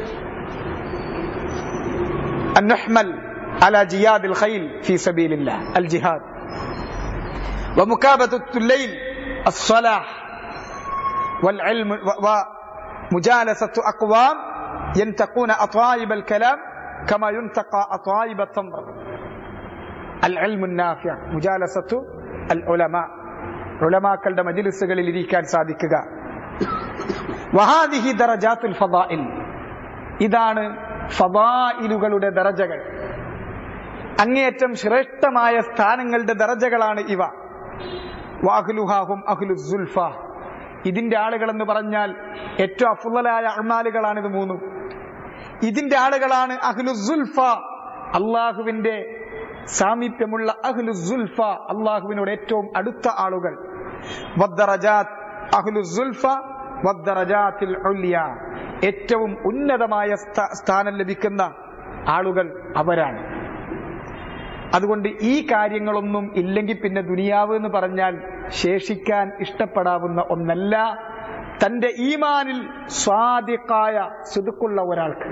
أن نحمل على جياد الخيل في سبيل الله الجهاد ومكابدة الليل الصلاح والعلم ومجالسة أقوام ينتقون أطايب الكلام كما ينتقى أطايب التمر العلم النافع مجالسة العلماء ഉലമാക്കളുടെ മജിലിസുകളിൽ ഇരിക്കാൻ സാധിക്കുക വഹാദിഹി ദറജാത്തുൽ ഫദാഇൽ ഇതാണ് ഫദായിലുകളുടെ ദറജകൾ അങ്ങേയറ്റം ശ്രേഷ്ഠമായ സ്ഥാനങ്ങളുടെ ദറജകളാണ് ഇവ വാഹ്ലുഹാഹും അഹ്ലു സുൽഫ ഇതിന്റെ ആളുകൾ എന്ന് പറഞ്ഞാൽ ഏറ്റവും അഫുലായ അമാലുകളാണ് ഇത് മൂന്നും ഇതിന്റെ ആളുകളാണ് അഹ്ലു സുൽഫ അള്ളാഹുവിന്റെ സാമീപ്യമുള്ള അഹ്ലു സുൽഫ അള്ളാഹുവിനോട് ഏറ്റവും അടുത്ത ആളുകൾ വദ്ദറജാത്ത് അഹ്ലു സുൽഫ വദ്ദറജാത്തിൽ ഉല്യ ഏറ്റവും ഉന്നതമായ സ്ഥാനം ലഭിക്കുന്ന ആളുകൾ അവരാണ് അതുകൊണ്ട് ഈ കാര്യങ്ങളൊന്നും ഇല്ലെങ്കിൽ പിന്നെ ദുനിയാവ് എന്ന് പറഞ്ഞാൽ ശേഷിക്കാൻ ഇഷ്ടപ്പെടാവുന്ന ഒന്നല്ല തന്റെ ഈമാനിൽ സ്വാദിക്കായ സുതുക്കുള്ള ഒരാൾക്ക്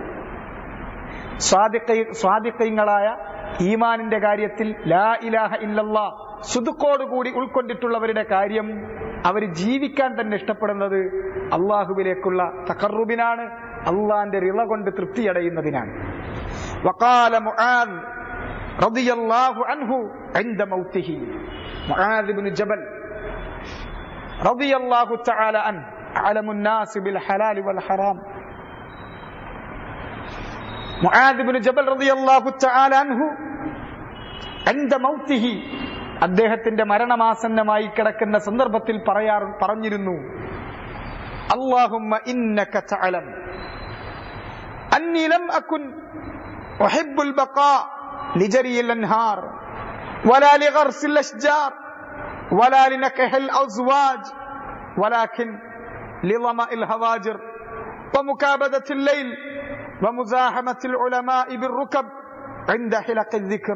സ്വാദിക്കങ്ങളായ ഈമാനിന്റെ കാര്യത്തിൽ ലാ ഇലാഹ ഇല്ലല്ലാ സുതുക്കോടുകൂടി ഉൾക്കൊണ്ടിട്ടുള്ളവരുടെ കാര്യം അവർ ജീവിക്കാൻ തന്നെ ഇഷ്ടപ്പെടുന്നത് അള്ളാഹുവിലേക്കുള്ള തക്കറുബിനാണ് അള്ളാന്റെ റിള കൊണ്ട് തൃപ്തിയടയുന്നതിനാണ് وقال معاذ رضي الله عنه عند موته معاذ بن جبل رضي الله تعالى عنه أعلم الناس بالحلال والحرام معاذ بن جبل رضي الله تعالى عنه عند موته അദ്ദേഹത്തിന്റെ മരണമാസന്നമായി കിടക്കുന്ന സന്ദർഭത്തിൽ പറയാറ് പറഞ്ഞിരുന്നു അള്ളാഹുമ്മ ഇന്നക തഅലം അന്നി ലം അകുൻ أحب البقاء لجري الأنهار ولا لغرس الأشجار ولا لنكح الأزواج ولكن لظمأ الهواجر ومكابدة الليل ومزاحمة العلماء بالركب عند حلق الذكر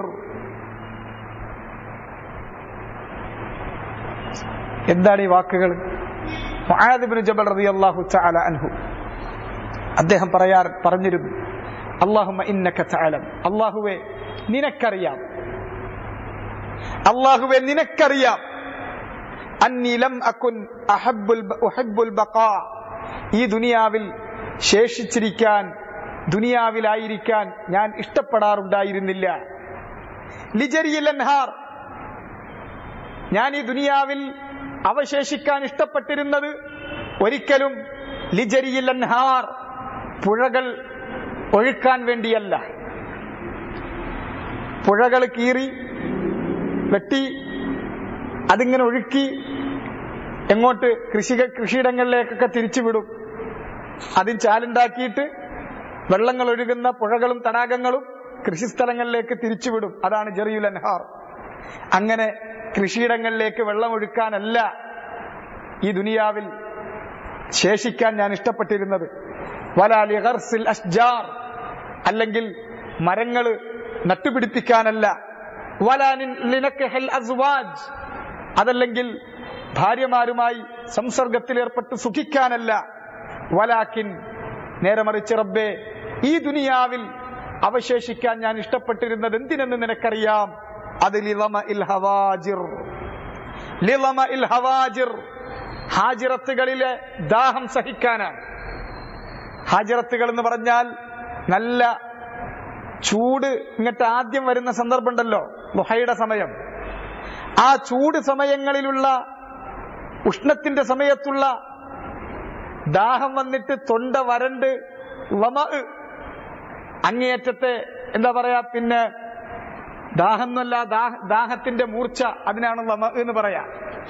എന്താണ് ഈ വാക്കുകൾ മുആദിബ്നു ജബൽ റളിയല്ലാഹു തആല അൻഹു അദ്ദേഹം പറയാർ പറഞ്ഞിരുന്നു അള്ളാഹുമ ഇന്നക തഅലം അള്ളാഹുവെ നിനക്കറിയാം അള്ളാഹുവെ നിനക്കറിയാം അന്നി ലം അകുൻ അഹബ്ബുൽ ഉഹബ്ബുൽ ബഖാ ഈ ദുനിയാവിൽ ശേഷിച്ചിരിക്കാൻ ദുനിയാവിലായിരിക്കാൻ ഞാൻ ഇഷ്ടപ്പെടാറുണ്ടായിരുന്നില്ല ലിജരിയിൽ അൻഹാർ ഞാൻ ഈ ദുനിയാവിൽ അവശേഷിക്കാൻ ഇഷ്ടപ്പെട്ടിരുന്നത് ഒരിക്കലും ലിജരിയിൽ അൻഹാർ പുഴകൾ ഒഴുക്കാൻ വേണ്ടിയല്ല പുഴകൾ കീറി വെട്ടി അതിങ്ങനെ ഒഴുക്കി എങ്ങോട്ട് കൃഷി കൃഷിയിടങ്ങളിലേക്കൊക്കെ തിരിച്ചുവിടും അതിന് ചാലുണ്ടാക്കിയിട്ട് വെള്ളങ്ങൾ ഒഴുകുന്ന പുഴകളും തടാകങ്ങളും കൃഷിസ്ഥലങ്ങളിലേക്ക് തിരിച്ചുവിടും അതാണ് ജെറിയുൽ അൻഹാർ അങ്ങനെ കൃഷിയിടങ്ങളിലേക്ക് വെള്ളം ഒഴുക്കാനല്ല ഈ ദുനിയാവിൽ ശേഷിക്കാൻ ഞാൻ ഇഷ്ടപ്പെട്ടിരുന്നത് വലാലി ഗർസിൽ അഷ്ജാർ അല്ലെങ്കിൽ മരങ്ങൾ നട്ടുപിടിപ്പിക്കാനല്ല വലാനിനക്കഹൽ അസ്വാജ് അതല്ലെങ്കിൽ ഭാര്യമാരുമായി സംസർഗത്തിലേർപ്പെട്ട് സുഖിക്കാനല്ല വലാക്കിൻ നേരെ മറിച്ച് റബ്ബേ ഈ ദുനിയാവിൽ അവശേഷിക്കാൻ ഞാൻ ഇഷ്ടപ്പെട്ടിരുന്നത് എന്തിനെന്ന് നിനക്കറിയാം അത് ലിളമ ഇൽ ഹവാജിർ ലിളമ ഇൽ ഹവാജിർ ഹാജിറത്തുകളിലെ ദാഹം സഹിക്കാനാണ് ഹാജിറത്തുകൾ എന്ന് പറഞ്ഞാൽ നല്ല ചൂട് ഇങ്ങോട്ട് ആദ്യം വരുന്ന സന്ദർഭം ഉണ്ടല്ലോ ലുഹയുടെ സമയം ആ ചൂട് സമയങ്ങളിലുള്ള ഉഷ്ണത്തിന്റെ സമയത്തുള്ള ദാഹം വന്നിട്ട് തൊണ്ട വരണ്ട് ലമ അങ്ങേയറ്റത്തെ എന്താ പറയാ പിന്നെ ദാഹം എന്നല്ല ദാഹ ദാഹത്തിന്റെ മൂർച്ച അതിനാണ് ലമ എന്ന് പറയാ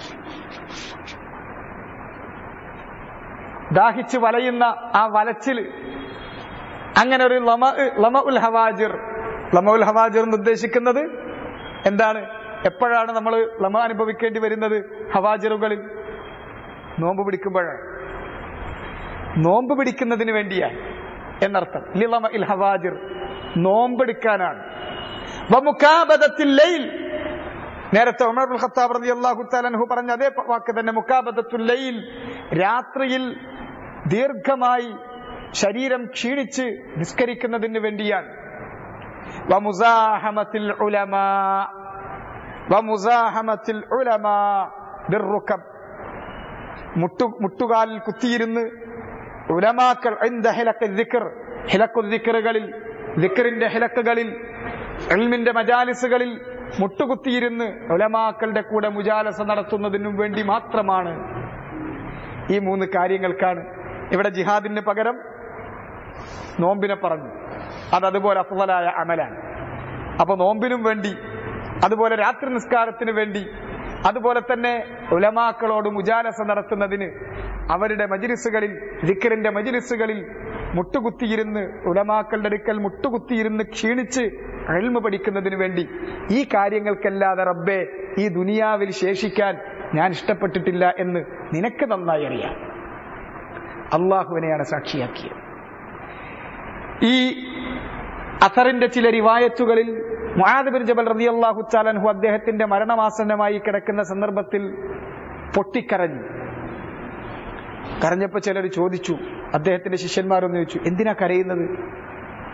ദാഹിച്ച് വലയുന്ന ആ വലച്ചില് അങ്ങനെ ഒരു ലമ ലമ ഉൽ ഹവാജിർ ലമ ഉൽ ഹവാജിർ എന്ന് ഉദ്ദേശിക്കുന്നത് എന്താണ് എപ്പോഴാണ് നമ്മൾ ലമ അനുഭവിക്കേണ്ടി വരുന്നത് ഹവാജിറുകളിൽ നോമ്പ് പിടിക്കുമ്പോഴാണ് നോമ്പ് പിടിക്കുന്നതിന് വേണ്ടിയാണ് എന്നർത്ഥം ലിളമ ഇൽ ഹവാജിർ നോമ്പെടുക്കാനാണ് വമുക്കാബദത്തിൽ ലൈൽ നേരത്തെ ഉമർ ബുൽ ഖത്താബ് റളിയല്ലാഹു തആല അൻഹു പറഞ്ഞ അതേ വാക്ക് തന്നെ മുക്കാബദത്തുൽ ലൈൽ രാത്രിയിൽ ദീർഘമായി ശരീരം ക്ഷീണിച്ച് നിസ്കരിക്കുന്നതിന് വേണ്ടിയാണ് വമുസാഹമത്തിൽ ഉലമാ വമുസാഹമത്തിൽ ഉലമാ ബിർറുകബ് മുട്ടു മുട്ടുകാലിൽ കുത്തിയിരുന്ന് ഉലമാക്കൾ ഇന്ദ ഹിലക്ക് ദിക്ർ ഹിലക്കു ദിക്റുകളിൽ ദിക്റിന്റെ ഹിലക്കുകളിൽ എൽമിന്റെ മജാലിസുകളിൽ മുട്ടുകുത്തിയിരുന്ന് ഉലമാക്കളുടെ കൂടെ മുജാലസ നടത്തുന്നതിനും വേണ്ടി മാത്രമാണ് ഈ മൂന്ന് കാര്യങ്ങൾക്കാണ് ഇവിടെ ജിഹാദിന് പകരം നോമ്പിനെ പറഞ്ഞു അത് അതുപോലെ അഫലായ അമലാണ് അപ്പൊ നോമ്പിനും വേണ്ടി അതുപോലെ രാത്രി നിസ്കാരത്തിന് വേണ്ടി അതുപോലെ തന്നെ ഉലമാക്കളോട് മുജാലസ നടത്തുന്നതിന് അവരുടെ മജിലിസുകളിൽ ദിക്കറിന്റെ മജിലിസുകളിൽ മുട്ടുകുത്തിയിരുന്ന് ഉലമാക്കളുടെ അടുക്കൽ മുട്ടുകുത്തിയിരുന്ന് ക്ഷീണിച്ച് അഴിമ പഠിക്കുന്നതിന് വേണ്ടി ഈ കാര്യങ്ങൾക്കല്ലാതെ റബ്ബെ ഈ ദുനിയാവിൽ ശേഷിക്കാൻ ഞാൻ ഇഷ്ടപ്പെട്ടിട്ടില്ല എന്ന് നിനക്ക് നന്നായി അറിയാം അള്ളാഹുവിനെയാണ് സാക്ഷിയാക്കിയത് ഈ അസറിന്റെ ചില റിവായത്തുകളിൽ മുആദ് ജബൽ റതി അള്ളാഹു ചാലൻഹു അദ്ദേഹത്തിന്റെ മരണമാസന്നമായി കിടക്കുന്ന സന്ദർഭത്തിൽ പൊട്ടിക്കരഞ്ഞു കരഞ്ഞപ്പോ ചിലർ ചോദിച്ചു അദ്ദേഹത്തിന്റെ ശിഷ്യന്മാരൊന്ന് ചോദിച്ചു എന്തിനാ കരയുന്നത്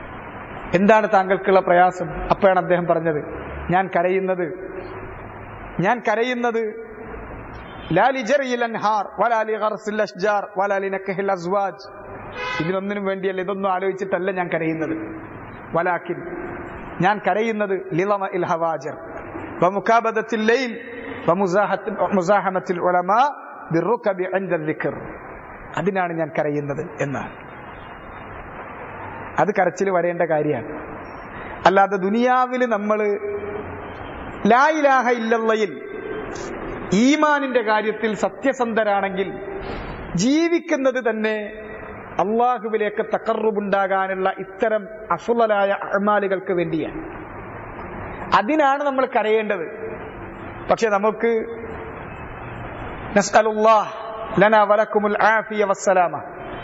എന്താണ് താങ്കൾക്കുള്ള പ്രയാസം അപ്പോഴാണ് അദ്ദേഹം പറഞ്ഞത് ഞാൻ കരയുന്നത് ഞാൻ കരയുന്നത് ലാലിജറിയിലൻഹാർ വലാലി ഖർസിൽ അഷ്ജാർ വലാലി നക്കഹിൽ അസ്വാജ് ഇതിനൊന്നിനും വേണ്ടിയല്ല ഇതൊന്നും ആലോചിച്ചിട്ടല്ല ഞാൻ കരയുന്നത് വലാക്കിൻ ഞാൻ കരയുന്നത് ലിളമ ഇൽ ഹവാജർ വമുകാബദത്തിൽ ലൈൽ വമുസാഹമത്തിൽ ഉലമാ ബിറുകബി അൻദ ദിക്ർ അതിനാണ് ഞാൻ കരയുന്നത് എന്നാണ് അത് കരച്ചിൽ വരേണ്ട കാര്യമാണ് അല്ലാതെ ദുനിയാവിൽ നമ്മൾ ലായിലാഹ ഇല്ലയിൽ ഈമാനിന്റെ കാര്യത്തിൽ സത്യസന്ധരാണെങ്കിൽ ജീവിക്കുന്നത് തന്നെ അള്ളാഹുവിലേക്ക് തക്കറുബുണ്ടാകാനുള്ള ഇത്തരം അസുലലായ അഹ്മാലുകൾക്ക് വേണ്ടിയാണ് അതിനാണ് നമ്മൾ കരയേണ്ടത് പക്ഷെ നമുക്ക് നസ്അലുല്ലാഹ് ലന വലക്കുമുൽ ആഫിയ വസ്സലാമ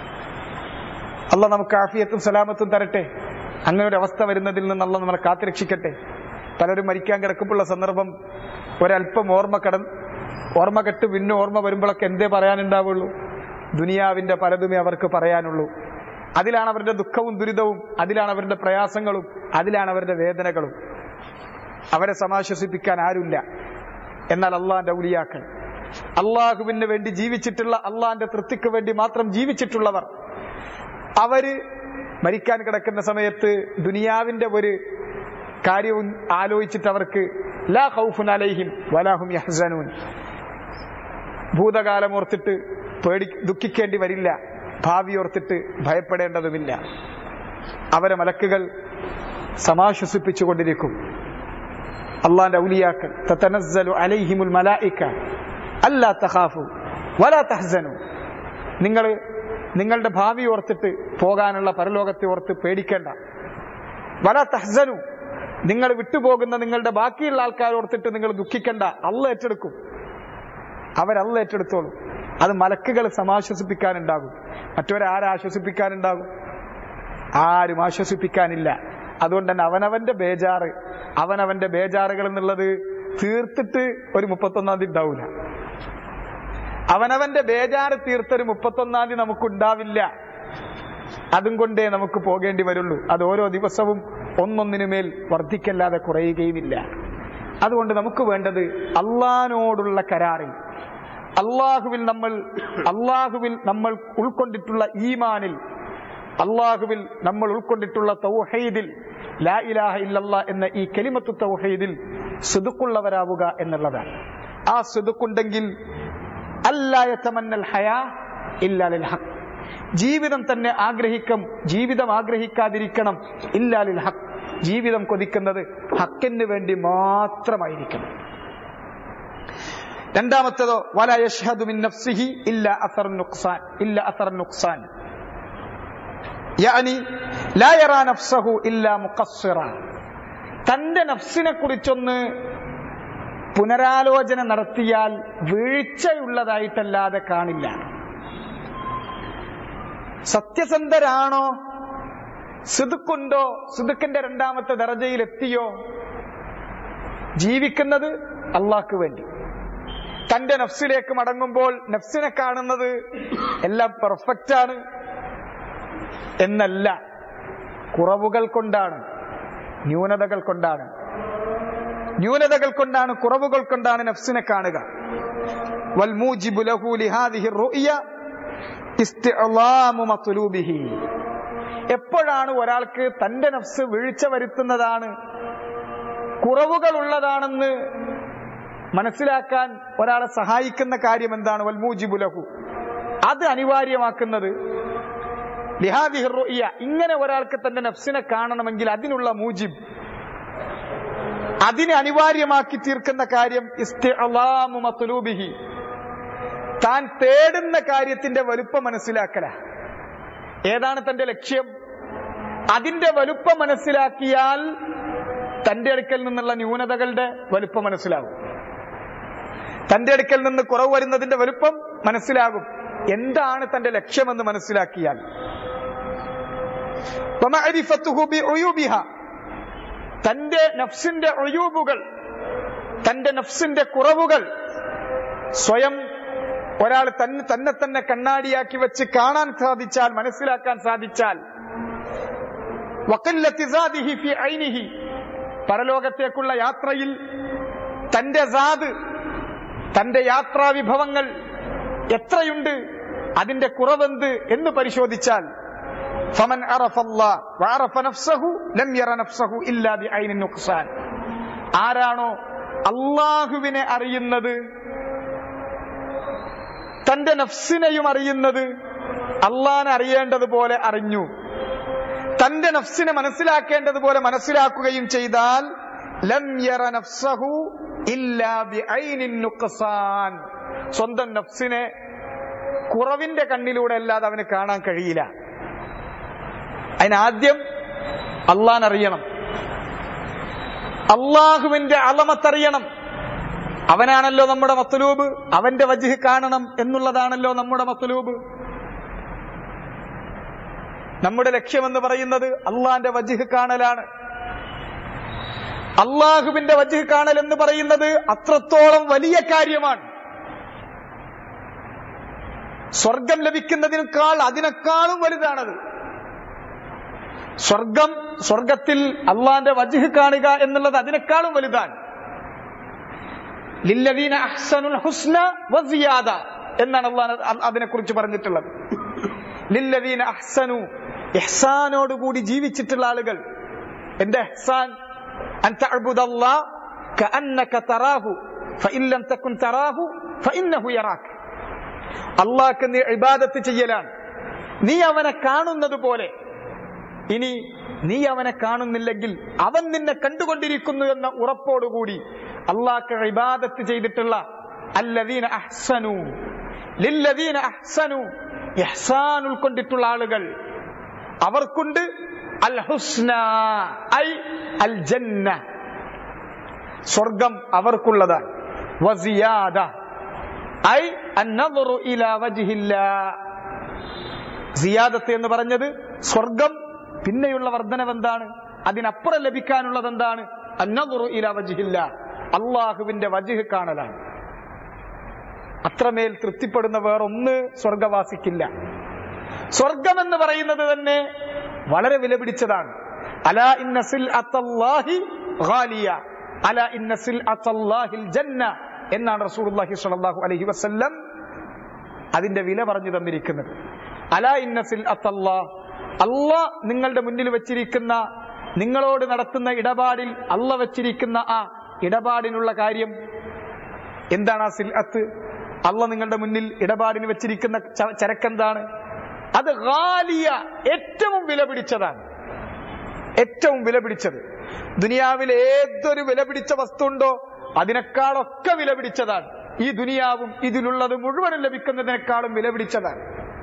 അല്ല നമുക്ക് ആഫിയത്തും സലാമത്തും തരട്ടെ അങ്ങനെ ഒരു അവസ്ഥ വരുന്നതിൽ നിന്ന് അല്ല നമ്മളെ കാത്തുരക്ഷിക്കട്ടെ പലരും മരിക്കാൻ കിടക്കുമ്പോഴുള്ള സന്ദർഭം ഒരല്പം ഓർമ്മ കടൻ ഓർമ്മ കെട്ട് പിന്നെ ഓർമ്മ വരുമ്പോഴൊക്കെ എന്തേ പറയാനുണ്ടാവുള്ളൂ ദുനിയാവിന്റെ പലതുമേ അവർക്ക് പറയാനുള്ളൂ അതിലാണ് അവരുടെ ദുഃഖവും ദുരിതവും അതിലാണ് അവരുടെ പ്രയാസങ്ങളും അതിലാണ് അവരുടെ വേദനകളും അവരെ സമാശ്വസിപ്പിക്കാൻ ആരുമില്ല എന്നാൽ അള്ളാന്റെ ഔലിയാക്കൾ അള്ളാഹുവിന് വേണ്ടി ജീവിച്ചിട്ടുള്ള അള്ളാന്റെ തൃപ്തിക്ക് വേണ്ടി മാത്രം ജീവിച്ചിട്ടുള്ളവർ അവര് മരിക്കാൻ കിടക്കുന്ന സമയത്ത് ദുനിയാവിന്റെ ഒരു കാര്യവും ആലോചിച്ചിട്ട് അവർക്ക് ലാ ഖൗഫുൻ അലൈഹിം വലാഹും യഹ്സനൂൻ ഭൂതകാലം ഓർത്തിട്ട് പേടി ദുഃഖിക്കേണ്ടി വരില്ല ഭാവി ഓർത്തിട്ട് ഭയപ്പെടേണ്ടതുമില്ല അവരെ മലക്കുകൾ സമാശ്വസിപ്പിച്ചുകൊണ്ടിരിക്കും അള്ളാന്റെ ഔലിയാക്കൾ തതനസ്സലു അലൈഹിമുൽ മലായിക അല്ലാ തഖാഫു വലാ തഹ്സനു നിങ്ങൾ നിങ്ങളുടെ ഭാവി ഓർത്തിട്ട് പോകാനുള്ള പരലോകത്തെ ഓർത്ത് പേടിക്കേണ്ട വലാ തഹ്സനു നിങ്ങൾ വിട്ടുപോകുന്ന നിങ്ങളുടെ ബാക്കിയുള്ള ആൾക്കാർ ഓർത്തിട്ട് നിങ്ങൾ ദുഃഖിക്കണ്ട അള്ള ഏറ്റെടുക്കും അവരല്ല ഏറ്റെടുത്തോളും അത് മലക്കുകൾ സമാശ്വസിപ്പിക്കാനുണ്ടാകും മറ്റവരാരെ ആശ്വസിപ്പിക്കാനുണ്ടാകും ആരും ആശ്വസിപ്പിക്കാനില്ല അതുകൊണ്ട് തന്നെ അവനവന്റെ ബേജാറ് അവനവന്റെ ബേജാറുകൾ എന്നുള്ളത് തീർത്തിട്ട് ഒരു മുപ്പത്തൊന്നാം തീയതി ഉണ്ടാവില്ല അവനവന്റെ ബേജാറ് തീർത്തൊരു മുപ്പത്തൊന്നാം തീയതി നമുക്കുണ്ടാവില്ല അതും കൊണ്ടേ നമുക്ക് പോകേണ്ടി വരുള്ളൂ അത് ഓരോ ദിവസവും ഒന്നൊന്നിനുമേൽ വർദ്ധിക്കല്ലാതെ കുറയുകയുമില്ല അതുകൊണ്ട് നമുക്ക് വേണ്ടത് അള്ളഹാനോടുള്ള കരാറിൽ അള്ളാഹുവിൽ നമ്മൾ അള്ളാഹുവിൽ നമ്മൾ ഉൾക്കൊണ്ടിട്ടുള്ള ഈമാനിൽ അള്ളാഹുവിൽ നമ്മൾ ഉൾക്കൊണ്ടിട്ടുള്ള തൗഹീദിൽ ലാ ഇലാഹ ഇല്ലല്ല എന്ന ഈ കലിമത്തു തൗഹീദിൽ സുതുക്കുള്ളവരാവുക എന്നുള്ളതാണ് ആ സുതുക്കുണ്ടെങ്കിൽ അല്ലായത്തമന്നൽ ഹയാ ഇല്ലാലിൽ ഹക്ക് ജീവിതം തന്നെ ആഗ്രഹിക്കും ജീവിതം ആഗ്രഹിക്കാതിരിക്കണം ഇല്ലാലിൽ ഹക്ക് ജീവിതം കൊതിക്കുന്നത് ഹക്കിന് വേണ്ടി മാത്രമായിരിക്കണം രണ്ടാമത്തേതോ വല യഷ്ഹദു മിൻ നഫ്സിഹി ഇല്ല അസർ നുക്സാൻ ഇല്ല അസർ നുക്സാൻ യാനി ലാ യറാ നഫ്സഹു ഇല്ല മുഖസ്സിറ തന്റെ നഫ്സിനെ കുറിച്ചൊന്ന് പുനരാലോചന നടത്തിയാൽ വീഴ്ചയുള്ളതായിട്ടല്ലാതെ കാണില്ല സത്യസന്ധരാണോ സിദുക്കുണ്ടോ സിദുക്കിന്റെ രണ്ടാമത്തെ ദർജയിൽ എത്തിയോ ജീവിക്കുന്നത് അള്ളാഹ്ക്ക് വേണ്ടി തന്റെ നഫ്സിലേക്ക് മടങ്ങുമ്പോൾ നഫ്സിനെ കാണുന്നത് എല്ലാം പെർഫെക്റ്റ് ആണ് എന്നല്ല കുറവുകൾ കൊണ്ടാണ് ന്യൂനതകൾ കൊണ്ടാണ് ന്യൂനതകൾ കൊണ്ടാണ് കുറവുകൾ കൊണ്ടാണ് നഫ്സിനെ കാണുക വൽമൂജിബു ലഹു ലിഹാദിഹി റുഅ്യ ഇസ്തിഅലാമു മത്ലൂബിഹി എപ്പോഴാണ് ഒരാൾക്ക് തന്റെ നഫ്സ് വീഴ്ച വരുത്തുന്നതാണ് കുറവുകൾ ഉള്ളതാണെന്ന് മനസ്സിലാക്കാൻ ഒരാളെ സഹായിക്കുന്ന കാര്യം എന്താണ് വൽമൂജിബുലഹു അത് അനിവാര്യമാക്കുന്നത് ലിഹാദിഹിർ റുഅ്യ ഇങ്ങനെ ഒരാൾക്ക് തന്റെ നഫ്സിനെ കാണണമെങ്കിൽ അതിനുള്ള മൂജിബ് അതിനെ അനിവാര്യമാക്കി തീർക്കുന്ന കാര്യം ഇസ്തിഅലാമു മത്ലൂബിഹി താൻ തേടുന്ന കാര്യത്തിന്റെ വലുപ്പം മനസ്സിലാക്കല ഏതാണ് തന്റെ ലക്ഷ്യം അതിന്റെ വലുപ്പം മനസ്സിലാക്കിയാൽ തന്റെ അടുക്കൽ നിന്നുള്ള ന്യൂനതകളുടെ വലുപ്പം മനസ്സിലാകും തന്റെ അടുക്കൽ നിന്ന് കുറവ് വരുന്നതിന്റെ വലുപ്പം മനസ്സിലാകും എന്താണ് തന്റെ ലക്ഷ്യമെന്ന് മനസ്സിലാക്കിയാൽ വമഅരിഫത്തുഹു ബിഉയൂബിഹ. തന്റെ നഫ്സിന്റെ ഒയൂബുകൾ തന്റെ നഫ്സിന്റെ കുറവുകൾ സ്വയം ഒരാൾ തന്നെ തന്നെ തന്നെ കണ്ണാടിയാക്കി വെച്ച് കാണാൻ സാധിച്ചാൽ മനസ്സിലാക്കാൻ സാധിച്ചാൽ വഖല്ലത്തി സാദിഹി ഫി ഐനിഹി പരലോകത്തേക്കുള്ള യാത്രയിൽ തന്റെ സാത് തന്റെ യാത്രാ വിഭവങ്ങൾ എത്രയുണ്ട് അതിന്റെ കുറവെന്ത് എന്ന് പരിശോധിച്ചാൽ ഫമൻ അറഫല്ലാ വഅറഫ നഫ്സഹു ലം യറ നഫ്സഹു ഇല്ലാ ബിഐനി നുഖ്സാൻ ആരാണോ അള്ളാഹുവിനെ അറിയുന്നത് തന്റെ നഫ്സിനെയും അറിയുന്നത് അള്ളാനെ അറിയേണ്ടതുപോലെ അറിഞ്ഞു തന്റെ നഫ്സിനെ മനസ്സിലാക്കേണ്ടതുപോലെ മനസ്സിലാക്കുകയും ചെയ്താൽ ലം യറ നഫ്സഹു ഇല്ലാ ബിഐനി നുഖ്സാൻ സ്വന്തം നഫ്സിനെ കുറവിന്റെ കണ്ണിലൂടെ അല്ലാതെ അവന് കാണാൻ കഴിയില്ല അതിനാദ്യം അള്ളാൻ അറിയണം അള്ളാഹുവിന്റെ അളമത്തറിയണം അവനാണല്ലോ നമ്മുടെ മത്തലൂബ് അവന്റെ വജ്ഹ് കാണണം എന്നുള്ളതാണല്ലോ നമ്മുടെ മത്തലൂബ് നമ്മുടെ ലക്ഷ്യമെന്ന് പറയുന്നത് അള്ളാന്റെ വജ്ഹ് കാണലാണ് അള്ളാഹുവിന്റെ വജ്ഹ് കാണൽ എന്ന് പറയുന്നത് അത്രത്തോളം വലിയ കാര്യമാണ് സ്വർഗം ലഭിക്കുന്നതിനേക്കാൾ അതിനേക്കാളും വലുതാണത് സ്വർഗം സ്വർഗത്തിൽ അള്ളാന്റെ വജ്ഹ് കാണുക എന്നുള്ളത് അതിനേക്കാളും വലുതാണ് ലില്ലദീന അഹ്സനുൽ ഹുസ്ന വസിയാദ എന്നാണ് അള്ളാഹ് അതിനെക്കുറിച്ച് പറഞ്ഞിട്ടുള്ളത് ലില്ലദീന അഹ്സനു ഇഹ്സാനോടുകൂടി ജീവിച്ചിട്ടുള്ള ആളുകൾ എന്റെ ഇഹ്സാൻ അൻ തഅബുദല്ലാ കഅന്നക തറാഹു ഫഇൻ ലം തകുൻ തറാഹു ഫഇന്നഹു യറാക് അള്ളാഹ്ക്ക് നീ ഇബാദത്ത് ചെയ്യലാണ് നീ അവനെ കാണുന്നത് പോലെ ഇനി നീ അവനെ കാണുന്നില്ലെങ്കിൽ അവൻ നിന്നെ കണ്ടുകൊണ്ടിരിക്കുന്നു എന്ന ഉറപ്പോടുകൂടി അള്ളാഹ്ക്ക് ഇബാദത്ത് ചെയ്തിട്ടുള്ള അല്ലദീന അഹ്സനു ലില്ലദീന അഹ്സനു ഇഹ്സാൻ ഉൾക്കൊണ്ടിട്ടുള്ള ആളുകൾ അവർക്കുണ്ട് അൽ ഹുസ്ന ഐ അൽ ജന്ന സ്വർഗം അവർക്കുള്ളതാണ് വസിയാദ ഐ അന്നദറു ഇലാ വജ്ഹില്ലാ സിയാദത്ത് എന്ന് പറഞ്ഞത് സ്വർഗം പിന്നെയുള്ള വർധനവ് എന്താണ് അതിനപ്പുറം ലഭിക്കാനുള്ളത് എന്താണ് അന്നദറു ഇലാ വജ്ഹില്ല അള്ളാഹുവിന്റെ വജ്ഹ് കാണലാണ് അത്രമേൽ തൃപ്തിപ്പെടുന്ന വേറൊന്ന് സ്വർഗവാസിക്കില്ല സ്വർഗം എന്ന് പറയുന്നത് തന്നെ വളരെ വിലപിടിച്ചതാണ് അല ഇന്നസിൽ അത്തല്ലാഹി ഖാലിയ അല ഇന്നസിൽ അത്തല്ലാഹിൽ ജന്ന എന്നാണ് റസൂലുള്ളാഹി സ്വല്ലല്ലാഹു അലൈഹി വസല്ലം അതിന്റെ വില പറഞ്ഞു തന്നിരിക്കുന്നത് അല ഇന്നസിൽ അത്തല്ലാ അള്ളാ നിങ്ങളുടെ മുന്നിൽ വെച്ചിരിക്കുന്ന നിങ്ങളോട് നടത്തുന്ന ഇടപാടിൽ അള്ള വെച്ചിരിക്കുന്ന ആ ഇടപാടിനുള്ള കാര്യം എന്താണ് ആ സിൽഅത്ത് അള്ള നിങ്ങളുടെ മുന്നിൽ ഇടപാടിന് വെച്ചിരിക്കുന്ന ച- ചരക്കെന്താണ് അത് ഖാലിയ ഏറ്റവും വില പിടിച്ചതാണ് ഏറ്റവും വില പിടിച്ചത് ദുനിയാവിൽ ഏതൊരു വില പിടിച്ച വസ്തു ഉണ്ടോ അതിനേക്കാളൊക്കെ വില പിടിച്ചതാണ് ഈ ദുനിയാവും ഇതിലുള്ളത് മുഴുവനും ലഭിക്കുന്നതിനേക്കാളും വില പിടിച്ചതാണ്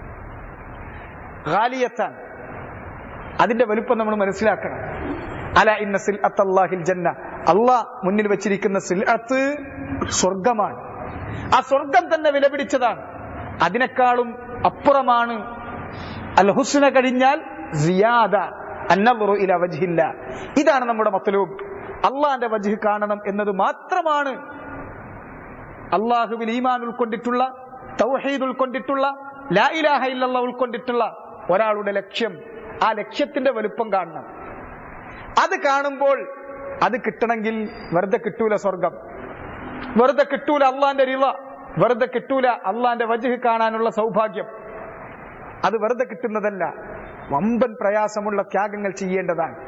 ഖാലിയത്താണ് അതിന്റെ വലുപ്പം നമ്മൾ മനസ്സിലാക്കണം അല ഇന്ന സിൽ അത്തല്ലാഹിൽ ജന്ന അള്ളാഹ് മുന്നിൽ വെച്ചിരിക്കുന്ന സിൽഅത്ത് സ്വർഗമാണ് ആ സ്വർഗം തന്നെ വിലപിടിച്ചതാണ് അതിനേക്കാളും അപ്പുറമാണ് അൽ ഹുസ്ന കഴിഞ്ഞാൽ സിയാദ അന്നറുറു ഇല വജ്ഹില്ല ഇതാണ് നമ്മുടെ മത്തലൂബ് അള്ളാന്റെ വജ്ഹ് കാണണം എന്നത് മാത്രമാണ് അള്ളാഹുവിൽ ഈമാൻ ഉൾക്കൊണ്ടിട്ടുള്ള തൗഹീദ് ഉൾക്കൊണ്ടിട്ടുള്ള ലാ ഇലാഹ ഇല്ലല്ലാഹ് ഉൾക്കൊണ്ടിട്ടുള്ള ഒരാളുടെ ലക്ഷ്യം ആ ലക്ഷ്യത്തിന്റെ വലുപ്പം കാണണം അത് കാണുമ്പോൾ അത് കിട്ടണമെങ്കിൽ വെറുതെ കിട്ടൂല സ്വർഗം വെറുതെ കിട്ടൂല അള്ളാന്റെ റിള വെറുതെ കിട്ടൂല അള്ളാന്റെ വജഹ് കാണാനുള്ള സൗഭാഗ്യം അത് വെറുതെ കിട്ടുന്നതല്ല വമ്പൻ പ്രയാസമുള്ള ത്യാഗങ്ങൾ ചെയ്യേണ്ടതാണ്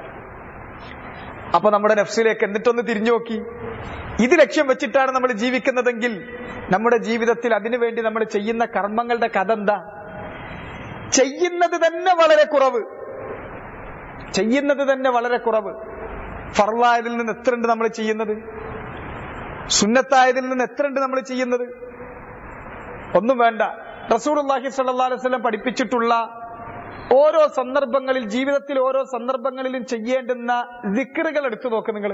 അപ്പൊ നമ്മുടെ നഫ്സിലേക്ക് എന്നിട്ടൊന്ന് തിരിഞ്ഞു നോക്കി ഇത് ലക്ഷ്യം വെച്ചിട്ടാണ് നമ്മൾ ജീവിക്കുന്നതെങ്കിൽ നമ്മുടെ ജീവിതത്തിൽ അതിനുവേണ്ടി നമ്മൾ ചെയ്യുന്ന കർമ്മങ്ങളുടെ കഥ എന്താ ചെയ്യുന്നത് തന്നെ വളരെ കുറവ് ചെയ്യുന്നത് തന്നെ വളരെ കുറവ് ഫർലായതിൽ നിന്ന് എത്രയുണ്ട് നമ്മൾ ചെയ്യുന്നത് സുന്നത്തായതിൽ നിന്ന് എത്രയുണ്ട് നമ്മൾ ചെയ്യുന്നത് ഒന്നും വേണ്ട റസൂർഹി സല്ലാ അലൈവല്ലം പഠിപ്പിച്ചിട്ടുള്ള ഓരോ സന്ദർഭങ്ങളിൽ ജീവിതത്തിൽ ഓരോ സന്ദർഭങ്ങളിലും ചെയ്യേണ്ടുന്ന ദിക്കറുകൾ എടുത്തു നോക്ക് നിങ്ങൾ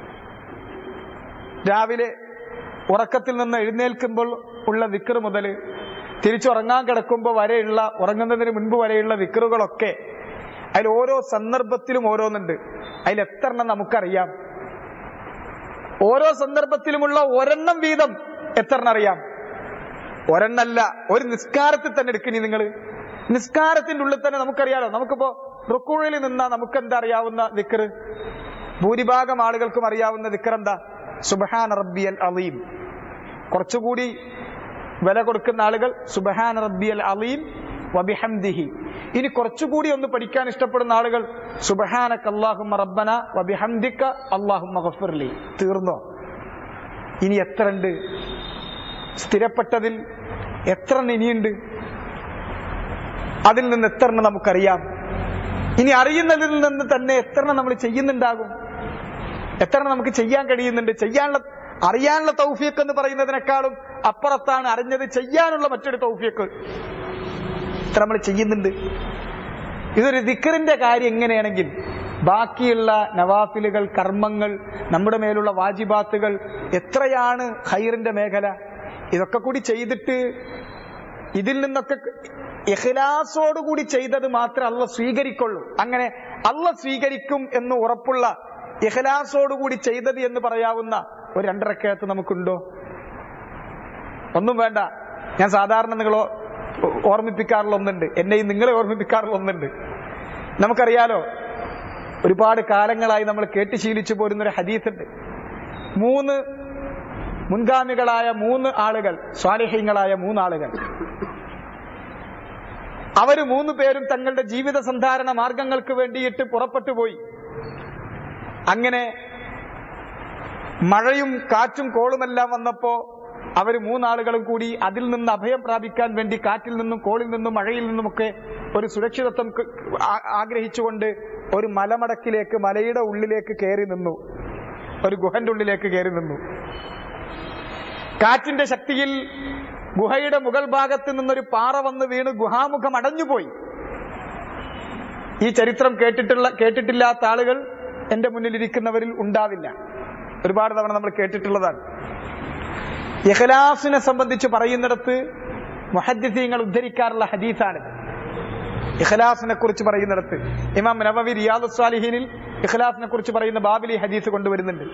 രാവിലെ ഉറക്കത്തിൽ നിന്ന് എഴുന്നേൽക്കുമ്പോൾ ഉള്ള വിക്കറ് മുതൽ തിരിച്ചുറങ്ങാൻ കിടക്കുമ്പോൾ വരെയുള്ള ഉറങ്ങുന്നതിന് മുൻപ് വരെയുള്ള വിക്കറുകളൊക്കെ അതിൽ ഓരോ സന്ദർഭത്തിലും ഓരോന്നുണ്ട് അതിൽ എത്ര എണ്ണം നമുക്കറിയാം ഓരോ സന്ദർഭത്തിലുമുള്ള ഒരെണ്ണം വീതം എത്ര എണ്ണം അറിയാം ഒരെണ്ണല്ല ഒരു നിസ്കാരത്തിൽ തന്നെ എടുക്കണി നിങ്ങൾ നിസ്കാരത്തിന്റെ ഉള്ളിൽ തന്നെ നമുക്കറിയാലോ നമുക്കിപ്പോ റുക്കുഴിൽ നിന്നാ നമുക്ക് എന്താ അറിയാവുന്ന ദിക്കറ് ഭൂരിഭാഗം ആളുകൾക്കും അറിയാവുന്ന ദിക്കർ എന്താ സുബഹാൻ റബ്ബിയൽ അലീം കുറച്ചുകൂടി വില കൊടുക്കുന്ന ആളുകൾ സുബഹാൻ റബ്ബിയൽ അലീം വബിഹംദിഹി ഇനി കുറച്ചുകൂടി ഒന്ന് പഠിക്കാൻ ഇഷ്ടപ്പെടുന്ന ആളുകൾ സുബഹാനക്ക് അള്ളാഹുമ്മ റബ്ബന വബിഹംദിക്ക അള്ളാഹുമ്മ ഗഫിർലി തീർന്നോ ഇനി എത്ര ഉണ്ട് സ്ഥിരപ്പെട്ടതിൽ എത്ര ഇനിയുണ്ട് അതിൽ നിന്ന് എത്ര നമുക്കറിയാം ഇനി അറിയുന്നതിൽ നിന്ന് തന്നെ എത്ര നമ്മൾ ചെയ്യുന്നുണ്ടാകും എത്ര നമുക്ക് ചെയ്യാൻ കഴിയുന്നുണ്ട് ചെയ്യാനുള്ള അറിയാനുള്ള തൗഫിയക്ക് എന്ന് പറയുന്നതിനേക്കാളും അപ്പുറത്താണ് അറിഞ്ഞത് ചെയ്യാനുള്ള മറ്റൊരു തൗഫിയക്ക് എത്ര നമ്മൾ ചെയ്യുന്നുണ്ട് ഇതൊരു ദിക്കറിന്റെ കാര്യം എങ്ങനെയാണെങ്കിൽ ബാക്കിയുള്ള നവാഫിലുകൾ കർമ്മങ്ങൾ നമ്മുടെ മേലുള്ള വാജിബാത്തുകൾ എത്രയാണ് ഖൈറിന്റെ മേഖല ഇതൊക്കെ കൂടി ചെയ്തിട്ട് ഇതിൽ നിന്നൊക്കെ ഇഖ്ലാസോടുകൂടി ചെയ്തത് മാത്രമേ അള്ള സ്വീകരിക്കുള്ളൂ അങ്ങനെ അള്ള സ്വീകരിക്കും എന്ന് ഉറപ്പുള്ള ഇഖ്ലാസോടുകൂടി ചെയ്തത് എന്ന് പറയാവുന്ന ഒരു രണ്ടരക്കകത്ത് നമുക്കുണ്ടോ ഒന്നും വേണ്ട ഞാൻ സാധാരണ നിങ്ങളോ ഓർമ്മിപ്പിക്കാറുള്ള ഒന്നുണ്ട് എന്നെയും നിങ്ങളെ ഓർമ്മിപ്പിക്കാറുള്ള ഒന്നുണ്ട് നമുക്കറിയാലോ ഒരുപാട് കാലങ്ങളായി നമ്മൾ കേട്ട് ശീലിച്ചു പോരുന്ന ഒരു ഹദീസുണ്ട് മൂന്ന് മുൻഗാമികളായ മൂന്ന് ആളുകൾ സ്വാലിഹ്യങ്ങളായ മൂന്നാളുകൾ അവര് മൂന്ന് പേരും തങ്ങളുടെ ജീവിത സന്ധാരണ മാർഗങ്ങൾക്ക് വേണ്ടിയിട്ട് പുറപ്പെട്ടു പോയി അങ്ങനെ മഴയും കാറ്റും കോളുമെല്ലാം വന്നപ്പോ അവർ മൂന്നാളുകളും കൂടി അതിൽ നിന്ന് അഭയം പ്രാപിക്കാൻ വേണ്ടി കാറ്റിൽ നിന്നും കോളിൽ നിന്നും മഴയിൽ നിന്നുമൊക്കെ ഒരു സുരക്ഷിതത്വം ക- ആ- ആഗ്രഹിച്ചുകൊണ്ട് ഒരു മലമടക്കിലേക്ക് മലയുടെ ഉള്ളിലേക്ക് കയറി നിന്നു ഒരു ഗുഹന്റെ ഉള്ളിലേക്ക് കയറി നിന്നു കാറ്റിന്റെ ശക്തിയിൽ ഗുഹയുടെ മുകൾ ഭാഗത്ത് നിന്നൊരു പാറ വന്ന് വീണ് ഗുഹാമുഖം അടഞ്ഞുപോയി ഈ ചരിത്രം കേട്ടിട്ടുള്ള കേട്ടിട്ടില്ലാത്ത ആളുകൾ എന്റെ മുന്നിൽ ഇരിക്കുന്നവരിൽ ഉണ്ടാവില്ല ഒരുപാട് തവണ നമ്മൾ കേട്ടിട്ടുള്ളതാണ് ഇഖ്ലാസിനെ സംബന്ധിച്ച് പറയുന്നിടത്ത് മുഹദ്ദിസീങ്ങൾ ഉദ്ധരിക്കാറുള്ള ഹദീസാണിത് ഇഖ്ലാസിനെ കുറിച്ച് പറയുന്നിടത്ത് ഇമാം നവവി റിയാദ് സ്വാലിഹീനിൽ ഇഖ്ലാസിനെ കുറിച്ച് പറയുന്ന ബാബിലി ഹദീസ് കൊണ്ടുവരുന്നുണ്ട്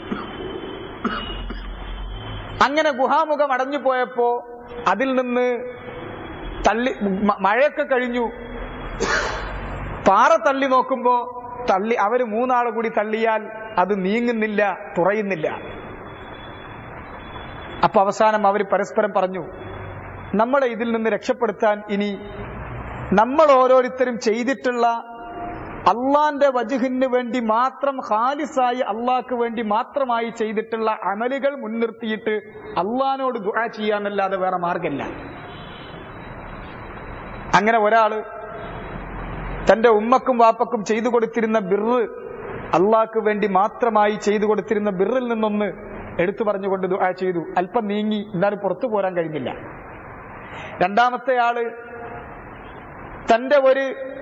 അങ്ങനെ ഗുഹാമുഖം അടഞ്ഞു പോയപ്പോ അതിൽ നിന്ന് തള്ളി മ- മഴയൊക്കെ കഴിഞ്ഞു പാറ തള്ളി നോക്കുമ്പോ തള്ളി അവര് മൂന്നാള് കൂടി തള്ളിയാൽ അത് നീങ്ങുന്നില്ല തുറയുന്നില്ല അപ്പൊ അവസാനം അവർ പരസ്പരം പറഞ്ഞു നമ്മളെ ഇതിൽ നിന്ന് രക്ഷപ്പെടുത്താൻ ഇനി നമ്മൾ ഓരോരുത്തരും ചെയ്തിട്ടുള്ള അള്ളാന്റെ വജുഹിന് വേണ്ടി മാത്രം ഖാലിസായി അള്ളാഹ്ക്ക് വേണ്ടി മാത്രമായി ചെയ്തിട്ടുള്ള അമലുകൾ മുൻനിർത്തിയിട്ട് അള്ളഹാനോട് ദുആ ചെയ്യാന്നല്ലാതെ വേറെ മാർഗമില്ല അങ്ങനെ ഒരാള് തന്റെ ഉമ്മക്കും വാപ്പക്കും ചെയ്തു കൊടുത്തിരുന്ന ബിറ് അള്ളാഹ്ക്ക് വേണ്ടി മാത്രമായി ചെയ്തു കൊടുത്തിരുന്ന ബിറിൽ നിന്നൊന്ന് എടുത്തു പറഞ്ഞുകൊണ്ട് ദുആ ചെയ്തു അല്പം നീങ്ങി എന്നാലും പുറത്തു പോരാൻ കഴിഞ്ഞില്ല രണ്ടാമത്തെ ആള് തന്റെ ഒരു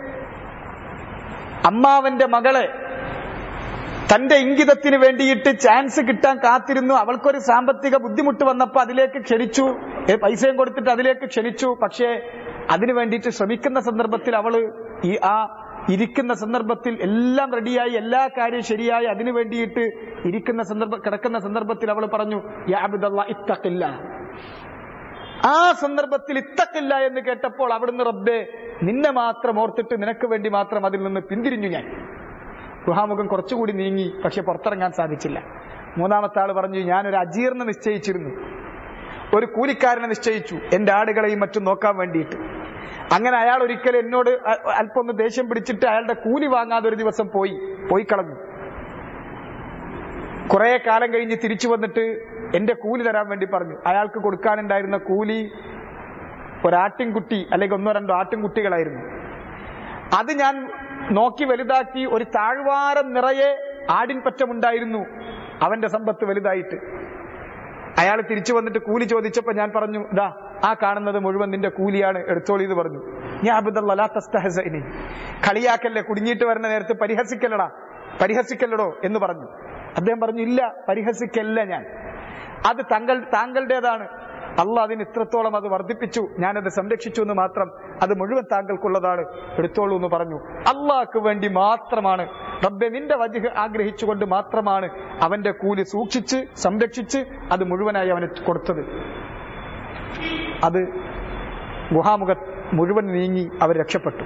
അമ്മാവന്റെ മകളെ തന്റെ ഇംഗിതത്തിന് വേണ്ടിയിട്ട് ചാൻസ് കിട്ടാൻ കാത്തിരുന്നു അവൾക്കൊരു സാമ്പത്തിക ബുദ്ധിമുട്ട് വന്നപ്പോ അതിലേക്ക് ക്ഷണിച്ചു ഏ, പൈസയും കൊടുത്തിട്ട് അതിലേക്ക് ക്ഷണിച്ചു പക്ഷേ അതിനു വേണ്ടിയിട്ട് ശ്രമിക്കുന്ന സന്ദർഭത്തിൽ അവള് ഈ ആ ഇരിക്കുന്ന സന്ദർഭത്തിൽ എല്ലാം റെഡിയായി എല്ലാ കാര്യവും ശരിയായി അതിനു വേണ്ടിയിട്ട് ഇരിക്കുന്ന സന്ദർഭ കിടക്കുന്ന സന്ദർഭത്തിൽ അവൾ പറഞ്ഞു യാ അബ്ദല്ലാ ഇത്തഖില്ല ആ സന്ദർഭത്തിൽ ഇത്തക്കില്ല എന്ന് കേട്ടപ്പോൾ അവിടുന്ന് റബ്ബെ നിന്നെ മാത്രം ഓർത്തിട്ട് നിനക്ക് വേണ്ടി മാത്രം അതിൽ നിന്ന് പിന്തിരിഞ്ഞു ഞാൻ ഗുഹാമുഖം കുറച്ചുകൂടി നീങ്ങി പക്ഷെ പുറത്തിറങ്ങാൻ സാധിച്ചില്ല മൂന്നാമത്തെ ആള് പറഞ്ഞു ഞാനൊരു അജീർന്ന് നിശ്ചയിച്ചിരുന്നു ഒരു കൂലിക്കാരനെ നിശ്ചയിച്ചു എന്റെ ആടുകളെയും മറ്റും നോക്കാൻ വേണ്ടിയിട്ട് അങ്ങനെ അയാൾ ഒരിക്കലും എന്നോട് അ- അല്പം ഒന്ന് ദേഷ്യം പിടിച്ചിട്ട് അയാളുടെ കൂലി വാങ്ങാതെ ഒരു ദിവസം പോയി പോയി കളഞ്ഞു കുറെ കാലം കഴിഞ്ഞ് തിരിച്ചു വന്നിട്ട് എന്റെ കൂലി തരാൻ വേണ്ടി പറഞ്ഞു അയാൾക്ക് കൊടുക്കാനുണ്ടായിരുന്ന കൂലി ഒരാട്ടിൻകുട്ടി അല്ലെങ്കിൽ ഒന്നോ രണ്ടോ ആട്ടിൻകുട്ടികളായിരുന്നു അത് ഞാൻ നോക്കി വലുതാക്കി ഒരു താഴ്വാരം നിറയെ ആടിൻപറ്റമുണ്ടായിരുന്നു അവന്റെ സമ്പത്ത് വലുതായിട്ട് അയാൾ തിരിച്ചു വന്നിട്ട് കൂലി ചോദിച്ചപ്പോ ഞാൻ പറഞ്ഞു ഇതാ ആ കാണുന്നത് മുഴുവൻ നിന്റെ കൂലിയാണ് എടുത്തോളി എന്ന് പറഞ്ഞു ഞാൻ അബുദല്ലാ തസ്തഹസനി കളിയാക്കല്ലേ കുടുങ്ങിയിട്ട് വരുന്ന നേരത്ത് പരിഹസിക്കല്ലടാ പരിഹസിക്കല്ലടോ എന്ന് പറഞ്ഞു അദ്ദേഹം പറഞ്ഞു ഇല്ല പരിഹസിക്കല്ല ഞാൻ അത് താങ്കൾ താങ്കളുടേതാണ് അള്ളാഹ് അതിന് ഇത്രത്തോളം അത് വർദ്ധിപ്പിച്ചു ഞാനത് സംരക്ഷിച്ചു എന്ന് മാത്രം അത് മുഴുവൻ താങ്കൾക്കുള്ളതാണ് എടുത്തോളൂ എന്ന് പറഞ്ഞു അള്ളാഹ്ക്ക് വേണ്ടി മാത്രമാണ് റബ്ബെ നിന്റെ വജുഹ് ആഗ്രഹിച്ചുകൊണ്ട് മാത്രമാണ് അവന്റെ കൂലി സൂക്ഷിച്ച് സംരക്ഷിച്ച് അത് മുഴുവനായി അവന് കൊടുത്തത് അത് ഗുഹാമുഖ മുഴുവൻ നീങ്ങി അവർ രക്ഷപ്പെട്ടു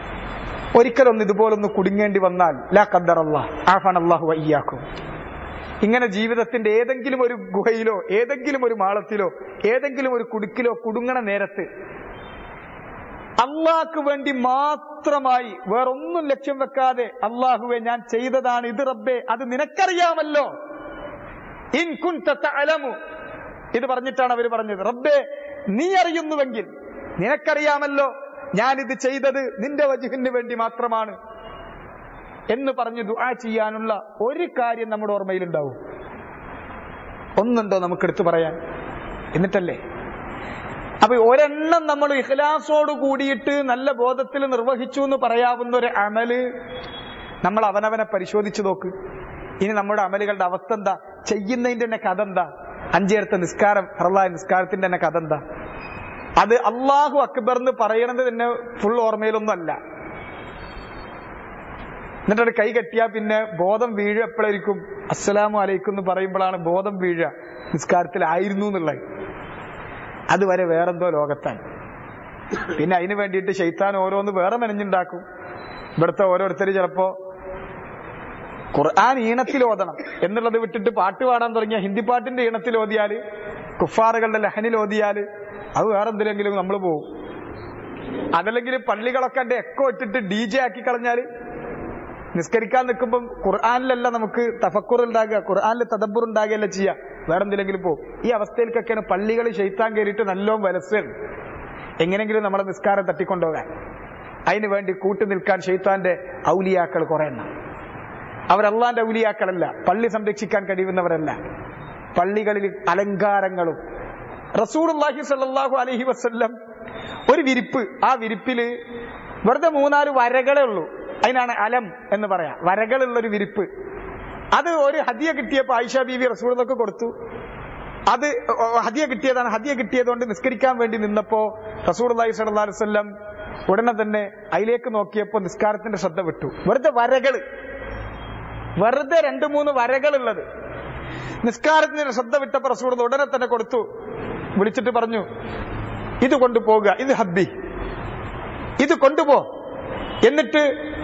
ഒരിക്കലൊന്ന് ഇതുപോലൊന്ന് കുടുങ്ങേണ്ടി വന്നാൽ ലാ ഖദ്ദർ അള്ളാഹ് ആഫാൻ അള്ളാഹു അയ്യാക്കും ഇങ്ങനെ ജീവിതത്തിന്റെ ഏതെങ്കിലും ഒരു ഗുഹയിലോ ഏതെങ്കിലും ഒരു മാളത്തിലോ ഏതെങ്കിലും ഒരു കുടുക്കിലോ കുടുങ്ങണ നേരത്ത് അള്ളാഹ്ക്ക് വേണ്ടി മാത്രമായി വേറൊന്നും ലക്ഷ്യം വെക്കാതെ അള്ളാഹുവെ ഞാൻ ചെയ്തതാണ് ഇത് റബ്ബേ അത് നിനക്കറിയാമല്ലോ ഇൻ കുൻത തഅലമു ഇത് പറഞ്ഞിട്ടാണ് അവർ പറഞ്ഞത് റബ്ബേ നീ അറിയുന്നുവെങ്കിൽ നിനക്കറിയാമല്ലോ ഞാൻ ഇത് ചെയ്തത് നിന്റെ വജുഹിന് വേണ്ടി മാത്രമാണ് എന്ന് പറഞ്ഞ് ദുആ ചെയ്യാനുള്ള ഒരു കാര്യം നമ്മുടെ ഓർമ്മയിലുണ്ടാവും ഒന്നുണ്ടോ നമുക്ക് എടുത്തു പറയാൻ എന്നിട്ടല്ലേ അപ്പൊ ഒരെണ്ണം നമ്മൾ ഇഖ്ലാസോട് കൂടിയിട്ട് നല്ല ബോധത്തിൽ നിർവഹിച്ചു എന്ന് പറയാവുന്ന ഒരു അമല് നമ്മൾ അവനവനെ പരിശോധിച്ചു നോക്ക് ഇനി നമ്മുടെ അമലുകളുടെ അവസ്ഥ എന്താ ചെയ്യുന്നതിന്റെ തന്നെ കഥ എന്താ അഞ്ചേരത്തെ നിസ്കാരം ഫറലായ നിസ്കാരത്തിന്റെ തന്നെ കഥ എന്താ അത് അള്ളാഹു അക്ബർ എന്ന് പറയണത് തന്നെ ഫുൾ ഓർമ്മയിലൊന്നും അല്ല എന്നിട്ട് അത് കൈ കെട്ടിയാ പിന്നെ ബോധം വീഴുക എപ്പോഴായിരിക്കും അസ്സലാമു അലൈക്കും എന്ന് പറയുമ്പോഴാണ് ബോധം വീഴുക നിസ്കാരത്തിലായിരുന്നു എന്നുള്ളത് അതുവരെ വേറെന്തോ ലോകത്താണ് പിന്നെ അതിന് വേണ്ടിയിട്ട് ശൈത്താൻ ഓരോന്ന് വേറെ മെനഞ്ഞുണ്ടാക്കും ഇവിടുത്തെ ഓരോരുത്തർ ചിലപ്പോ ഖുർആൻ ഈണത്തിൽ ഓതണം എന്നുള്ളത് വിട്ടിട്ട് പാട്ട് പാടാൻ തുടങ്ങിയ ഹിന്ദി പാട്ടിന്റെ ഈണത്തിൽ ഓതിയാല് കുഫാറുകളുടെ ലഹനിൽ ഓതിയാല് അത് വേറെ എന്തിലെങ്കിലും നമ്മൾ പോകും അതല്ലെങ്കിൽ പള്ളികളൊക്കെ എന്റെ എക്കോ ഇട്ടിട്ട് ഡി ജെ ആക്കി കളഞ്ഞാല് നിസ്കരിക്കാൻ നിൽക്കുമ്പോൾ ഖുർആാനിലല്ല നമുക്ക് തഫക്കുർ ഉണ്ടാകുക ഖുർആാനിൽ തദബ്ബുർ ഉണ്ടാകുകയല്ല ചെയ്യുക വേറെ എന്തിലെങ്കിലും പോകും ഈ അവസ്ഥയിലേക്കൊക്കെയാണ് പള്ളികൾ ഷെയ്ത്താൻ കയറിയിട്ട് നല്ലോണം വലസാണ് എങ്ങനെങ്കിലും നമ്മളെ നിസ്കാരം തട്ടിക്കൊണ്ടുപോകാൻ അതിനു വേണ്ടി കൂട്ടു നിൽക്കാൻ ഷെയ്ത്താന്റെ ഔലിയാക്കൾ കുറെ എണ്ണം അവരല്ലാന്റെ ഔലിയാക്കളല്ല പള്ളി സംരക്ഷിക്കാൻ കഴിയുന്നവരല്ല പള്ളികളിൽ അലങ്കാരങ്ങളും റസൂർഹി സല്ലാഹു അലഹി വസ്ല്ലം ഒരു വിരിപ്പ് ആ വിരിപ്പില് വെറുതെ മൂന്നാല് വരകളേ ഉള്ളൂ അതിനാണ് അലം എന്ന് പറയാം വരകളുള്ള ഒരു വിരിപ്പ് അത് ഒരു ഹദിയ കിട്ടിയപ്പോ ആയിഷ ബീവി റസൂളൊക്കെ കൊടുത്തു അത് ഹദിയ കിട്ടിയതാണ് ഹദിയ കിട്ടിയതുകൊണ്ട് നിസ്കരിക്കാൻ വേണ്ടി നിന്നപ്പോ റസൂർ അള്ളഹി സല്ലാ വല്ലം ഉടനെ തന്നെ അതിലേക്ക് നോക്കിയപ്പോ നിസ്കാരത്തിന്റെ ശ്രദ്ധ വിട്ടു വെറുതെ വരകള് വെറുതെ രണ്ടു മൂന്ന് വരകളുള്ളത് നിസ്കാരത്തിന് ശ്രദ്ധ വിട്ടപ്പോ റസൂർ ഉടനെ തന്നെ കൊടുത്തു വിളിച്ചിട്ട് പറഞ്ഞു ഇത് കൊണ്ടുപോകുക ഇത് ഹബ്ബി ഇത് കൊണ്ടുപോ എന്നിട്ട്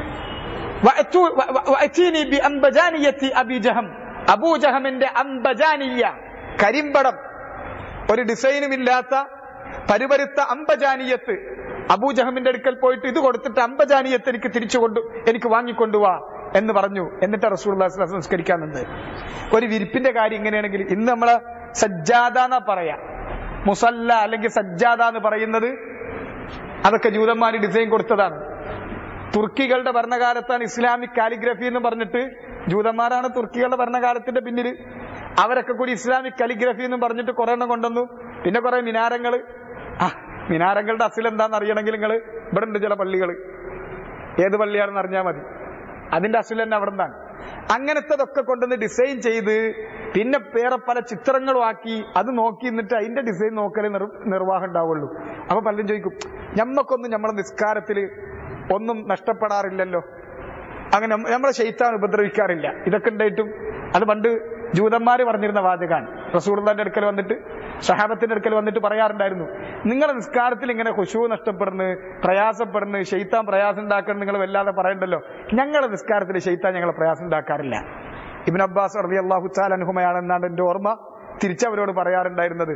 അബൂജഹമിന്റെ അംബജാനിയ കരിമ്പടം ഒരു ഡിസൈനും ഇല്ലാത്ത പരുപരുത്ത അംബജാനിയത്ത് അബൂജഹമിന്റെ അടുക്കൽ പോയിട്ട് ഇത് കൊടുത്തിട്ട് അംബജാനിയത്ത് എനിക്ക് തിരിച്ചു കൊണ്ടു എനിക്ക് വാങ്ങിക്കൊണ്ടുവാ എന്ന് പറഞ്ഞു എന്നിട്ട് റസൂൽ സംസ്കരിക്കാൻ നിന്ന് ഒരു വിരിപ്പിന്റെ കാര്യം ഇങ്ങനെയാണെങ്കിൽ ഇന്ന് നമ്മള് സജ്ജാദ എന്നാ പറയാ മുസല്ല അല്ലെങ്കിൽ സജ്ജാദ എന്ന് പറയുന്നത് അതൊക്കെ ജൂതന്മാര് ഡിസൈൻ കൊടുത്തതാണ് തുർക്കികളുടെ ഭരണകാലത്താണ് ഇസ്ലാമിക് കാലിഗ്രഫി എന്ന് പറഞ്ഞിട്ട് ജൂതന്മാരാണ് തുർക്കികളുടെ ഭരണകാലത്തിന്റെ പിന്നിൽ അവരൊക്കെ കൂടി ഇസ്ലാമിക് കാലിഗ്രഫി എന്ന് പറഞ്ഞിട്ട് കുറെ എണ്ണം കൊണ്ടുവന്നു പിന്നെ കുറെ മിനാരങ്ങള് ആ മിനാരങ്ങളുടെ അസിൽ എന്താണെന്ന് അറിയണമെങ്കിൽ നിങ്ങൾ ഇവിടെ ഉണ്ട് ചില പള്ളികൾ ഏത് പള്ളിയാണെന്ന് അറിഞ്ഞാൽ മതി അതിന്റെ അസിൽ തന്നെ അവിടെ നിന്നാണ് അങ്ങനത്തതൊക്കെ കൊണ്ടുവന്ന് ഡിസൈൻ ചെയ്ത് പിന്നെ വേറെ പല ചിത്രങ്ങളും ആക്കി അത് നോക്കി എന്നിട്ട് അതിന്റെ ഡിസൈൻ നോക്കലേ നിർവാഹം ഉണ്ടാവുള്ളൂ അപ്പൊ പലരും ചോദിക്കും ഞമ്മക്കൊന്നും നമ്മുടെ നിസ്കാരത്തില് ഒന്നും നഷ്ടപ്പെടാറില്ലല്ലോ അങ്ങനെ നമ്മളെ ശൈത്താൻ ഉപദ്രവിക്കാറില്ല ഇതൊക്കെ ഉണ്ടായിട്ടും അത് പണ്ട് ജൂതന്മാര് പറഞ്ഞിരുന്ന വാചകാണ് റസൂർദാന്റെ അടുക്കൽ വന്നിട്ട് ഷഹാബത്തിന്റെ അടുക്കൽ വന്നിട്ട് പറയാറുണ്ടായിരുന്നു നിങ്ങളെ നിസ്കാരത്തിൽ ഇങ്ങനെ ഖുശു നഷ്ടപ്പെടുന്നു പ്രയാസപ്പെടുന്നു ഷെയ്ത്താൻ പ്രയാസം ഉണ്ടാക്കണം നിങ്ങൾ വല്ലാതെ പറയണ്ടല്ലോ ഞങ്ങളെ നിസ്കാരത്തിൽ ഷെയ്ത്താൻ ഞങ്ങളെ പ്രയാസം ഉണ്ടാക്കാറില്ല ഇബിൻ അബ്ബാസ് അറബി അള്ളാഹു ചാലനുഹുമയാണ് എന്നാണ് എന്റെ ഓർമ്മ തിരിച്ചവരോട് പറയാറുണ്ടായിരുന്നത്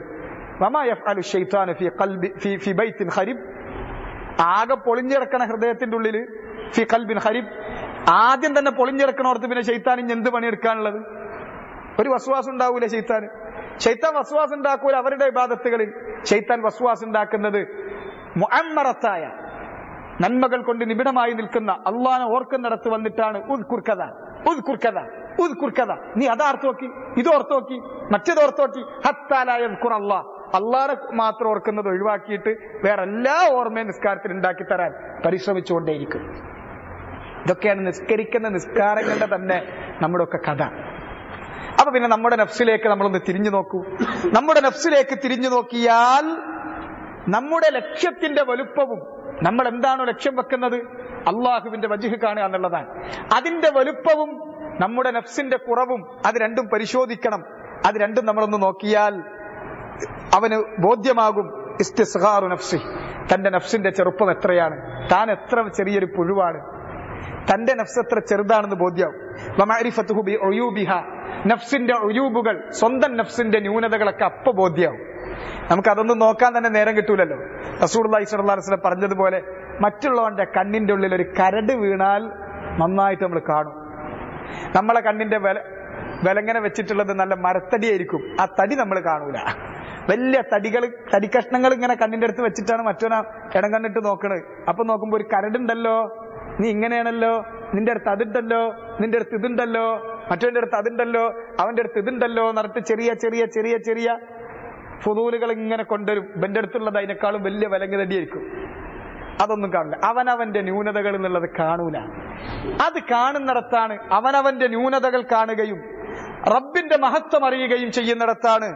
ആകെ പൊളിഞ്ഞിറക്കണ ഹൃദയത്തിന്റെ ഉള്ളിൽ ഫി കൽബിൻ ഹരിബ് ആദ്യം തന്നെ പൊളിഞ്ഞിറക്കണോർത്ത് പിന്നെ ഷെയ്ത്താൻ ഇനി എന്ത് പണിയെടുക്കാനുള്ളത് ഒരു വസ്വാസം ഉണ്ടാവൂല ഷെയ്ത്താൻ ഷെയ്ത്താൻ വസ്വാസം ഉണ്ടാക്കൂല അവരുടെ ഇബാദത്തുകളിൽ ഷെയ്ത്താൻ വസ്വാസം ഉണ്ടാക്കുന്നത് മുഅമ്മറത്തായ നന്മകൾ കൊണ്ട് നിബിഡമായി നിൽക്കുന്ന അള്ളാനെ ഓർക്കുന്നിടത്ത് വന്നിട്ടാണ് ഉദ്കുർക്കഥ ഉദ്കുർക്കഥ ഉദ്കുർക്കഥ നീ അതാർത്ത് നോക്കി ഇത് ഓർത്ത് നോക്കി മറ്റേത് ഓർത്ത് നോക്കി ഹത്താലായ അള്ളാഹ് അള്ളാറെ മാത്രം ഓർക്കുന്നത് ഒഴിവാക്കിയിട്ട് വേറെ എല്ലാ ഓർമ്മയും നിസ്കാരത്തിൽ ഉണ്ടാക്കി തരാൻ പരിശ്രമിച്ചുകൊണ്ടേയിരിക്കും ഇതൊക്കെയാണ് നിസ്കരിക്കുന്ന നിസ്കാരങ്ങളുടെ തന്നെ നമ്മുടെ ഒക്കെ കഥ അപ്പൊ പിന്നെ നമ്മുടെ നഫ്സിലേക്ക് നമ്മളൊന്ന് തിരിഞ്ഞു നോക്കൂ നമ്മുടെ നഫ്സിലേക്ക് തിരിഞ്ഞു നോക്കിയാൽ നമ്മുടെ ലക്ഷ്യത്തിന്റെ വലുപ്പവും നമ്മൾ എന്താണോ ലക്ഷ്യം വെക്കുന്നത് അള്ളാഹുവിന്റെ വജിഹ് കാണുക എന്നുള്ളതാണ് അതിന്റെ വലുപ്പവും നമ്മുടെ നഫ്സിന്റെ കുറവും അത് രണ്ടും പരിശോധിക്കണം അത് രണ്ടും നമ്മളൊന്ന് നോക്കിയാൽ അവന് ബോധ്യമാകും ഇസ്തിസ്ഹാറു നഫ്സി തന്റെ നഫ്സിന്റെ ചെറുപ്പം എത്രയാണ് താൻ എത്ര ചെറിയൊരു പുഴുവാണ് തന്റെ നഫ്സ് എത്ര ചെറുതാണെന്ന് ബോധ്യാവും നഫ്സിന്റെ ഒരൂബുകൾ സ്വന്തം നഫ്സിന്റെ ന്യൂനതകളൊക്കെ അപ്പൊ ബോധ്യമാവും നമുക്ക് അതൊന്നും നോക്കാൻ തന്നെ നേരം കിട്ടൂലല്ലോ റസൂർ അലൈഹി പറഞ്ഞതുപോലെ മറ്റുള്ളവന്റെ കണ്ണിന്റെ ഉള്ളിൽ ഒരു കരട് വീണാൽ നന്നായിട്ട് നമ്മൾ കാണും നമ്മളെ കണ്ണിന്റെ വില വിലങ്ങനെ വെച്ചിട്ടുള്ളത് നല്ല മരത്തടിയായിരിക്കും ആ തടി നമ്മൾ കാണൂല വലിയ തടികൾ തടിക്കഷ്ണങ്ങൾ ഇങ്ങനെ കണ്ണിന്റെ അടുത്ത് വെച്ചിട്ടാണ് മറ്റോനാ ഇടം കണ്ടിട്ട് നോക്കണത് അപ്പൊ നോക്കുമ്പോ ഒരു കരടുണ്ടല്ലോ നീ ഇങ്ങനെയാണല്ലോ നിന്റെ അടുത്ത് അതുണ്ടല്ലോ നിന്റെ അടുത്ത് ഇതുണ്ടല്ലോ മറ്റവന്റെ അടുത്ത് അതുണ്ടല്ലോ അവന്റെ അടുത്ത് ഇതുണ്ടല്ലോ എന്നിട്ട് ചെറിയ ചെറിയ ചെറിയ ചെറിയ ഫുതൂലുകൾ ഇങ്ങനെ കൊണ്ടുവരും ഇവന്റെ അടുത്തുള്ളത് അതിനേക്കാളും വലിയ വിലങ്ങ് തടിയായിരിക്കും അതൊന്നും കാണില്ല അവനവന്റെ ന്യൂനതകൾ എന്നുള്ളത് കാണൂല അത് കാണുന്നിടത്താണ് അവനവന്റെ ന്യൂനതകൾ കാണുകയും റബ്ബിന്റെ മഹത്വം അറിയുകയും ചെയ്യുന്നിടത്താണ്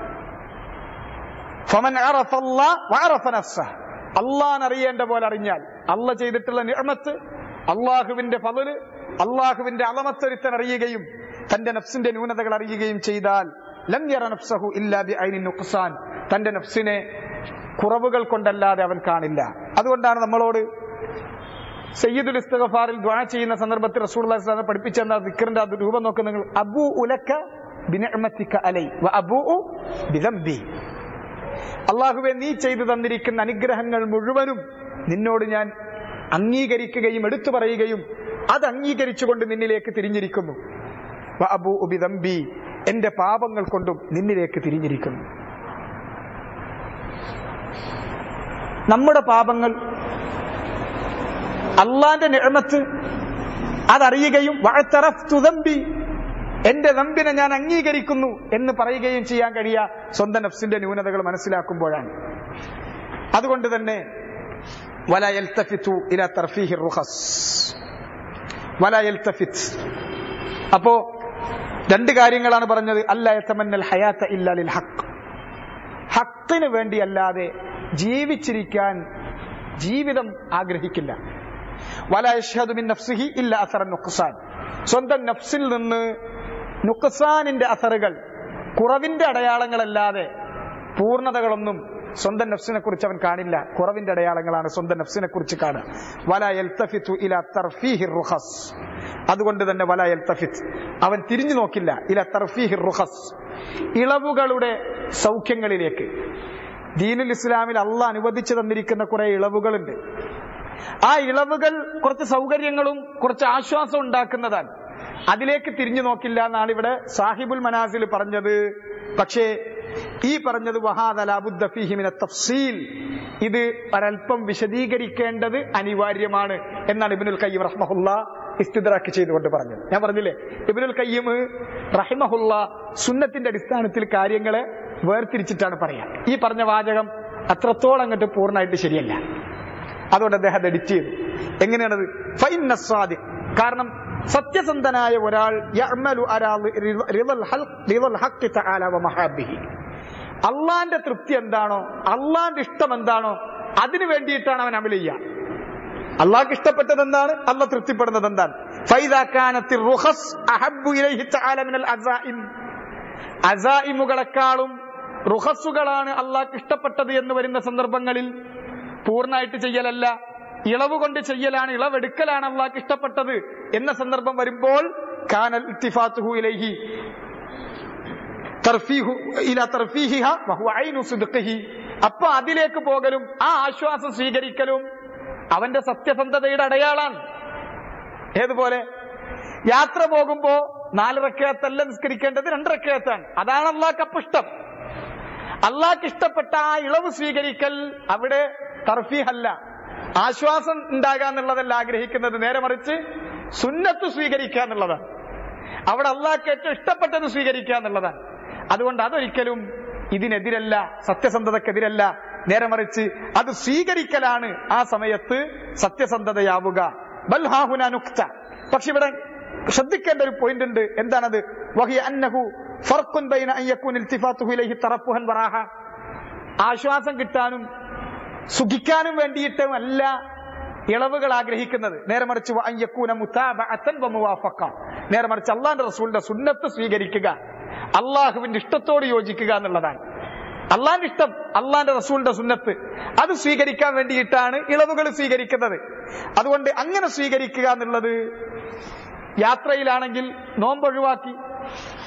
ഫമൻ അള്ളാൻ അറിയേണ്ട പോലെ അറിഞ്ഞാൽ അല്ല ചെയ്തിട്ടുള്ള നിഅമത്ത് അള്ളാഹുവിന്റെ ഫضല് അള്ളാഹുവിന്റെ അളമത്തൊരുത്തൻ അറിയുകയും തന്റെ നഫ്സിന്റെ ന്യൂനതകൾ അറിയുകയും ചെയ്താൽ ലം യറ നഫ്സഹു ഇല്ലാ ബിഐനി നുഖ്സാൻ തന്റെ നഫ്സിനെ കുറവുകൾ കൊണ്ടല്ലാതെ അവൻ കാണില്ല അതുകൊണ്ടാണ് നമ്മളോട് സയ്യിദുൽ ഇസ്തഗഫാറിൽ ദ്വാ ചെയ്യുന്ന സന്ദർഭത്തിൽ റസൂൽ പഠിപ്പിച്ചെന്ന ദിക്കറിന്റെ അത് രൂപം നോക്കുന്ന നിങ്ങൾ അബു ഉലക്ക ബിനിഅമത്തിക അലൈ വ അബൂ ബിദംബി അള്ളാഹുവെ നീ ചെയ്തു തന്നിരിക്കുന്ന അനുഗ്രഹങ്ങൾ മുഴുവനും നിന്നോട് ഞാൻ അംഗീകരിക്കുകയും എടുത്തു പറയുകയും അത് അംഗീകരിച്ചുകൊണ്ട് നിന്നിലേക്ക് തിരിഞ്ഞിരിക്കുന്നു വ അബൂ ബിദംബി എന്റെ പാപങ്ങൾ കൊണ്ടും നിന്നിലേക്ക് തിരിഞ്ഞിരിക്കുന്നു നമ്മുടെ പാപങ്ങൾ അള്ളാന്റെ നിഴമത്ത് അതറിയുകയും വഴത്തറഫ്തുതമ്പി എന്റെ നമ്പിനെ ഞാൻ അംഗീകരിക്കുന്നു എന്ന് പറയുകയും ചെയ്യാൻ കഴിയ സ്വന്തം നഫ്സിന്റെ ന്യൂനതകൾ മനസ്സിലാക്കുമ്പോഴാണ് അതുകൊണ്ട് തന്നെ വല യൽത്തഫിത്തു ഇല തർഫീഹി റുഹസ് വല യൽത്തഫിത്ത് അപ്പോ രണ്ട് കാര്യങ്ങളാണ് പറഞ്ഞത് അല്ല യത്തമന്നൽ ഹയാത്ത ഇല്ലാലിൽ ഹക്ക് ഹക്കിന് വേണ്ടിയല്ലാതെ ജീവിച്ചിരിക്കാൻ ജീവിതം ആഗ്രഹിക്കില്ല വല യഷ്ഹദു മിൻ നഫ്സിഹി ഇല്ല അസറ നുഖ്സാൻ സ്വന്തം നഫ്സിൽ നിന്ന് നുഖ്സാനിന്റെ അസറുകൾ കുറവിന്റെ അടയാളങ്ങളല്ലാതെ പൂർണ്ണതകളൊന്നും സ്വന്തം നഫ്സിനെ കുറിച്ച് അവൻ കാണില്ല കുറവിന്റെ അടയാളങ്ങളാണ് സ്വന്തം നഫ്സിനെ കുറിച്ച് കാണുക വല യൽത്തഫിത്തു ഇല തർഫീഹി റുഹസ് അതുകൊണ്ട് തന്നെ വല യൽത്തഫിത്ത് അവൻ തിരിഞ്ഞു നോക്കില്ല ഇല തർഫീഹി റുഹസ് ഇളവുകളുടെ സൗഖ്യങ്ങളിലേക്ക് ദീനുൽ ഇസ്ലാമിൽ അള്ള അനുവദിച്ചു തന്നിരിക്കുന്ന കുറെ ഇളവുകളുണ്ട് ആ ഇളവുകൾ കുറച്ച് സൗകര്യങ്ങളും കുറച്ച് ആശ്വാസം ഉണ്ടാക്കുന്നതാണ് അതിലേക്ക് തിരിഞ്ഞു നോക്കില്ല എന്നാണ് ഇവിടെ സാഹിബുൽ മനാസിൽ പറഞ്ഞത് പക്ഷേ ഈ പറഞ്ഞത് വഹാദലാബുദ്ദഫീഹിമിന തഫ്സീൽ ഇത് ഒരൽപ്പം വിശദീകരിക്കേണ്ടത് അനിവാര്യമാണ് എന്നാണ് ഇബിനുൽ കയ്യം റഹ്മഹുല്ല ഇസ്തിദ്രാക്ക് ചെയ്തുകൊണ്ട് പറഞ്ഞത് ഞാൻ പറഞ്ഞില്ലേ ഇബിനുൽ കയ്യം റഹിമഹുല്ല സുന്നത്തിന്റെ അടിസ്ഥാനത്തിൽ കാര്യങ്ങളെ വേർതിരിച്ചിട്ടാണ് പറയാ ഈ പറഞ്ഞ വാചകം അത്രത്തോളം അങ്ങോട്ട് പൂർണ്ണമായിട്ട് ശരിയല്ല അതുകൊണ്ട് അദ്ദേഹം അത് എഡിറ്റ് ചെയ്തു എങ്ങനെയാണത് ഫൈനസ്വാദി കാരണം സത്യസന്ധനായ ഒരാൾ യഅ്മലു അലാ റിളൽ ഹൽഖ് റിളൽ ഹഖ് തആല വ മഹാബിഹി അള്ളാന്റെ തൃപ്തി എന്താണോ അള്ളാന്റെ ഇഷ്ടം എന്താണോ അതിനു വേണ്ടിയിട്ടാണ് അവൻ അമൽ ചെയ്യുക അള്ളാഹ്ക്ക് ഇഷ്ടപ്പെട്ടത് എന്താണ് അല്ല തൃപ്തിപ്പെടുന്നത് എന്താണ് ഫൈദാക്കാനത്തിൽ റുഹസ് അഹബ്ബു ഇലൈഹി തആല മിനൽ അസായിം അസായിമുകളെക്കാളും റുഹസുകളാണ് അള്ളാഹ്ക്ക് ഇഷ്ടപ്പെട്ടത് എന്ന് വരുന്ന സന്ദർഭങ്ങളിൽ പൂർണ്ണമായിട്ട് ചെയ്യലല്ല ഇളവ് കൊണ്ട് ചെയ്യലാണ് ഇളവെടുക്കലാണ് അള്ളാഹ്ക്ക് ഇഷ്ടപ്പെട്ടത് എന്ന സന്ദർഭം വരുമ്പോൾ കാനൽ ഇത്തിഫാത്തുഹു ഇലൈഹി തർഫീഹു ഇല തർഫീഹിഹ വഹുവ ഐനു സിദ്ഖിഹി അപ്പൊ അതിലേക്ക് പോകലും ആ ആശ്വാസം സ്വീകരിക്കലും അവന്റെ സത്യസന്ധതയുടെ അടയാളാണ് ഏതുപോലെ യാത്ര പോകുമ്പോ നാല് റക്കയത്തല്ല നിസ്കരിക്കേണ്ടത് രണ്ട് റക്കയത്താണ് അതാണ് അള്ളാഹ്ക്ക് അപ്പൊ ഇഷ്ടം അള്ളാഹ്ക്ക് ഇഷ്ടപ്പെട്ട ആ ഇളവ് സ്വീകരിക്കൽ അവിടെ തർഫീഹല്ല ആശ്വാസം ഉണ്ടാകുക എന്നുള്ളതല്ല ആഗ്രഹിക്കുന്നത് നേരെ മറിച്ച് സുന്നത്ത് സ്വീകരിക്കുക എന്നുള്ളതാണ് അവിടെ അള്ളാഹ്ക്ക് ഏറ്റവും ഇഷ്ടപ്പെട്ടത് സ്വീകരിക്കുക എന്നുള്ളതാണ് അതുകൊണ്ട് അതൊരിക്കലും ഇതിനെതിരല്ല സത്യസന്ധതക്കെതിരല്ല നേരെ മറിച്ച് അത് സ്വീകരിക്കലാണ് ആ സമയത്ത് സത്യസന്ധതയാവുക ബൽഹാഹുന നുക്ത പക്ഷെ ഇവിടെ ശ്രദ്ധിക്കേണ്ട ഒരു പോയിന്റ് ഉണ്ട് എന്താണത് വഹി അന്നഹു ഫർഖുൻ ബൈന അൻ യകൂന ഇൽതിഫാത്തുഹു ഇലൈഹി തറഫുഹൻ വറാഹ ആശ്വാസം കിട്ടാനും സുഖിക്കാനും വേണ്ടിയിട്ടും അല്ല ഇളവുകൾ ആഗ്രഹിക്കുന്നത് നേരെ മറിച്ച് വ അൻ യകൂന മുതാബഅതൻ വ മുവാഫഖ നേരെ മറിച്ച് അള്ളാന്റെ റസൂലിന്റെ സുന്നത്ത് സ്വീകരിക്കുക അള്ളാഹുവിന്റെ ഇഷ്ടത്തോട് യോജിക്കുക എന്നുള്ളതാണ് അള്ളാന്റെ ഇഷ്ടം അള്ളാന്റെ റസൂലിന്റെ സുന്നത്ത് അത് സ്വീകരിക്കാൻ വേണ്ടിയിട്ടാണ് ഇളവുകൾ സ്വീകരിക്കുന്നത് അതുകൊണ്ട് അങ്ങനെ സ്വീകരിക്കുക എന്നുള്ളത് യാത്രയിലാണെങ്കിൽ നോമ്പ് ഒഴിവാക്കി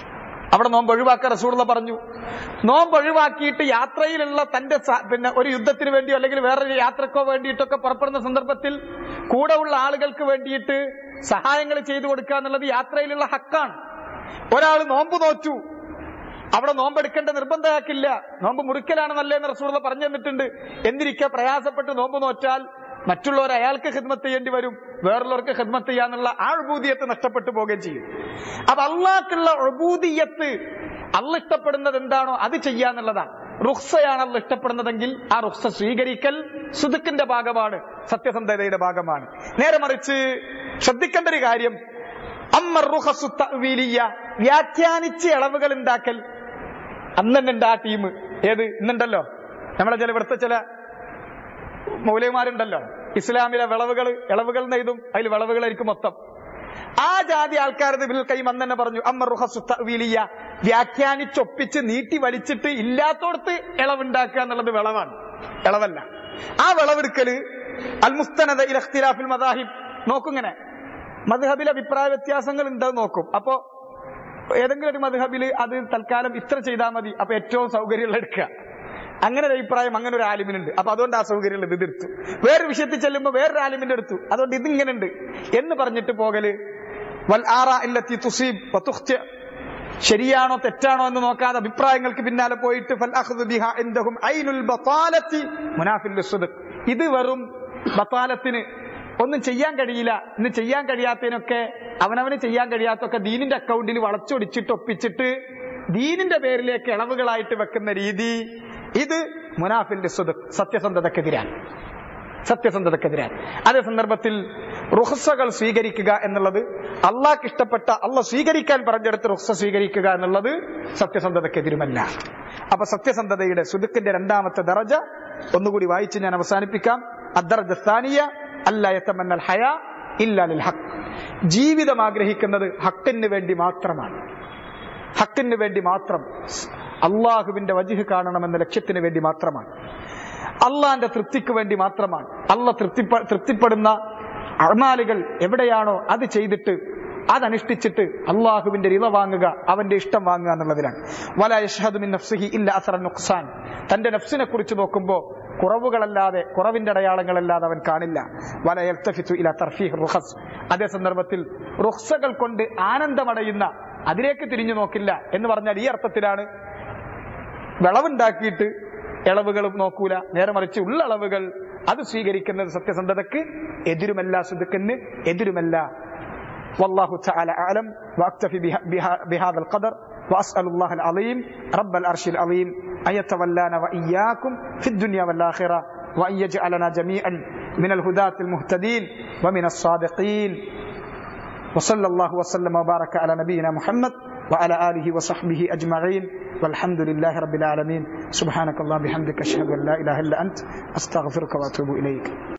അവിടെ നോമ്പ് ഒഴിവാക്കാൻ റസൂള്ള പറഞ്ഞു നോമ്പ് ഒഴിവാക്കിയിട്ട് യാത്രയിലുള്ള തന്റെ സ- പിന്നെ ഒരു യുദ്ധത്തിന് വേണ്ടിയോ അല്ലെങ്കിൽ വേറൊരു യാത്രക്കോ വേണ്ടിയിട്ടൊക്കെ പുറപ്പെടുന്ന സന്ദർഭത്തിൽ കൂടെ ഉള്ള ആളുകൾക്ക് വേണ്ടിയിട്ട് സഹായങ്ങൾ ചെയ്തു കൊടുക്കുക എന്നുള്ളത് യാത്രയിലുള്ള ഹക്കാണ് ഒരാൾ നോമ്പ് നോറ്റു അവിടെ നോമ്പെടുക്കേണ്ട നിർബന്ധമാക്കില്ല നോമ്പ് മുറിക്കലാണ് നല്ലതെന്ന് റസൂള്ള പറഞ്ഞു തന്നിട്ടുണ്ട് എന്തിരിക്കെ പ്രയാസപ്പെട്ട് നോമ്പ് നോറ്റാൽ മറ്റുള്ളവർ അയാൾക്ക് ഹിദ്മത്ത് ചെയ്യേണ്ടി വരും വേറുള്ളവർക്ക് ഹിദ്മത്ത് ചെയ്യാന്നുള്ള ആ അഴുബൂതിയത്ത് നഷ്ടപ്പെട്ടു പോവുകയും ചെയ്യും അപ്പൊ അള്ളാഹ്ക്കുള്ള അഴുബൂതിയത്ത് അള്ള ഇഷ്ടപ്പെടുന്നത് എന്താണോ അത് ചെയ്യാന്നുള്ളതാണ് റുക്സയാണ് അള്ള ഇഷ്ടപ്പെടുന്നതെങ്കിൽ ആ റുക്സ സ്വീകരിക്കൽ സുതുക്കിന്റെ ഭാഗമാണ് സത്യസന്ധതയുടെ ഭാഗമാണ് നേരെ മറിച്ച് ശ്രദ്ധിക്കേണ്ട ഒരു കാര്യം അമ്മ റുഹസു തഅ്വീലിയ്യ, വ്യാഖ്യാനിച്ച് ഇളവുകൾ ഉണ്ടാക്കൽ അന്ന് തന്നെ ഉണ്ട് ആ ടീം ഏത് ഇന്നുണ്ടല്ലോ നമ്മളെ ചില ഇവിടുത്തെ ചില മൗലവിമാരുണ്ടല്ലോ ഇസ്ലാമിലെ വിളവുകൾ ഇളവുകൾ നെയ്തും അതിൽ വിളവുകളായിരിക്കും മൊത്തം ആ ജാതി ആൾക്കാരത് ബിൽ കൈ അന്ന് തന്നെ പറഞ്ഞു അമ്മ റുഹസു തഅ്വീലിയ്യ, വ്യാഖ്യാനിച്ചൊപ്പിച്ച് നീട്ടി വലിച്ചിട്ട് ഇല്ലാത്തോടത്ത് ഇളവുണ്ടാക്കുക എന്നുള്ളത് വിളവാണ് ഇളവല്ല ആ വിളവെടുക്കല് അൽ മുസ്തനദ ഇല ഇഖ്തിലാഫിൽ മദാഹിബ് നോക്കുങ്ങനെ മദ്ഹബിൽ അഭിപ്രായ വ്യത്യാസങ്ങൾ ഉണ്ടെന്ന് നോക്കും അപ്പോ ഏതെങ്കിലും ഒരു മദ്ഹബില് അത് തൽക്കാലം ഇത്ര ചെയ്താൽ മതി അപ്പൊ ഏറ്റവും സൗകര്യമുള്ള എടുക്കുക അങ്ങനെ ഒരു അഭിപ്രായം അങ്ങനെ ഒരു ആലിമിനുണ്ട് അപ്പൊ അതുകൊണ്ട് ആ സൗകര്യമുള്ളത് ഇത് എടുത്തു വേറൊരു വിഷയത്തിൽ ചെല്ലുമ്പോൾ വേറൊരു ആലിമിന്റെ എടുത്തു അതുകൊണ്ട് ഇതിങ്ങനെ ഉണ്ട് എന്ന് പറഞ്ഞിട്ട് പോകല് വൽ ആറാ ഇല്ലത്തി തുസീബ് വതുഖ്തി ശരിയാണോ തെറ്റാണോ എന്ന് നോക്കാതെ അഭിപ്രായങ്ങൾക്ക് പിന്നാലെ പോയിട്ട് ഫൽ അഖ്ദു ബിഹാ ഇൻദഹും ഐനുൽ ബതാലത്തി മുനാഫിൽ ലിസ്സദ്ഖ്. ഇത് വെറും ബത്താലത്തിന് ഒന്നും ചെയ്യാൻ കഴിയില്ല ഇന്ന് ചെയ്യാൻ കഴിയാത്തതിനൊക്കെ അവനവന് ചെയ്യാൻ കഴിയാത്തൊക്കെ ദീനിന്റെ അക്കൗണ്ടിൽ വളച്ചൊടിച്ചിട്ട് ഒപ്പിച്ചിട്ട് ദീനിന്റെ പേരിലേക്ക് ഇളവുകളായിട്ട് വെക്കുന്ന രീതി ഇത് മുനാഫിന്റെ സ്വതക് സത്യസന്ധതക്കെതിരാണ് സത്യസന്ധതക്കെതിരാണ് അതേ സന്ദർഭത്തിൽ റുഹസകൾ സ്വീകരിക്കുക എന്നുള്ളത് അള്ളാഹ്ക്ക് ഇഷ്ടപ്പെട്ട അള്ള സ്വീകരിക്കാൻ പറഞ്ഞെടുത്ത് റുഹസ സ്വീകരിക്കുക എന്നുള്ളത് സത്യസന്ധതക്കെതിരുമല്ല അപ്പൊ സത്യസന്ധതയുടെ സുതുക്കിന്റെ രണ്ടാമത്തെ ദറജ ഒന്നുകൂടി വായിച്ച് ഞാൻ അവസാനിപ്പിക്കാം അദ്ദർജ സ്ഥാനീയ അല്ലയത്തമന്നൽ ഹയ ഇല്ലാലിൽ ഹക്ക് ജീവിതം ആഗ്രഹിക്കുന്നത് ഹക്കിന് വേണ്ടി മാത്രമാണ് ഹക്കിന് വേണ്ടി മാത്രം അള്ളാഹുവിന്റെ വജിഹ് കാണണമെന്ന ലക്ഷ്യത്തിന് വേണ്ടി മാത്രമാണ് അള്ളാന്റെ തൃപ്തിക്ക് വേണ്ടി മാത്രമാണ് അള്ള തൃപ്തി തൃപ്തിപ്പെടുന്ന അമാലുകൾ എവിടെയാണോ അത് ചെയ്തിട്ട് അതനുഷ്ഠിച്ചിട്ട് അള്ളാഹുവിന്റെ റിത വാങ്ങുക അവന്റെ ഇഷ്ടം വാങ്ങുക എന്നുള്ളതിലാണ് വല യഷ്ഹദു മിൻ നഫ്സിഹി ഇല്ല അസറ നുഖ്സാൻ തന്റെ നഫ്സിനെ കുറിച്ച് നോക്കുമ്പോൾ കുറവുകളല്ലാതെ കുറവിന്റെ അടയാളങ്ങളല്ലാതെ അവൻ കാണില്ല വല യൽത്തഫിത്തു ഇല തർഫീഹ് റുഹസ് അതേ സന്ദർഭത്തിൽ റുഹ്സകൾ കൊണ്ട് ആനന്ദമടയുന്ന അതിലേക്ക് തിരിഞ്ഞു നോക്കില്ല എന്ന് പറഞ്ഞാൽ ഈ അർത്ഥത്തിലാണ് വിളവുണ്ടാക്കിയിട്ട് ഇളവുകളും നോക്കൂല നേരെ മറിച്ച് ഉള്ള അളവുകൾ അത് സ്വീകരിക്കുന്നത് സത്യസന്ധതക്ക് എതിരുമല്ല സുദുക്കിന് എതിരുമല്ല والله تعالى أعلم وأكتفي بها بها بهذا القدر وأسأل الله العظيم رب العرش العظيم أن يتولانا وإياكم في الدنيا والآخرة وأن يجعلنا جميعا من الهداة المهتدين ومن الصادقين وصلى الله وسلم وبارك على نبينا محمد وعلى آله وصحبه أجمعين والحمد لله رب العالمين سبحانك اللهم بحمدك أشهد أن لا إله إلا أنت أستغفرك وأتوب إليك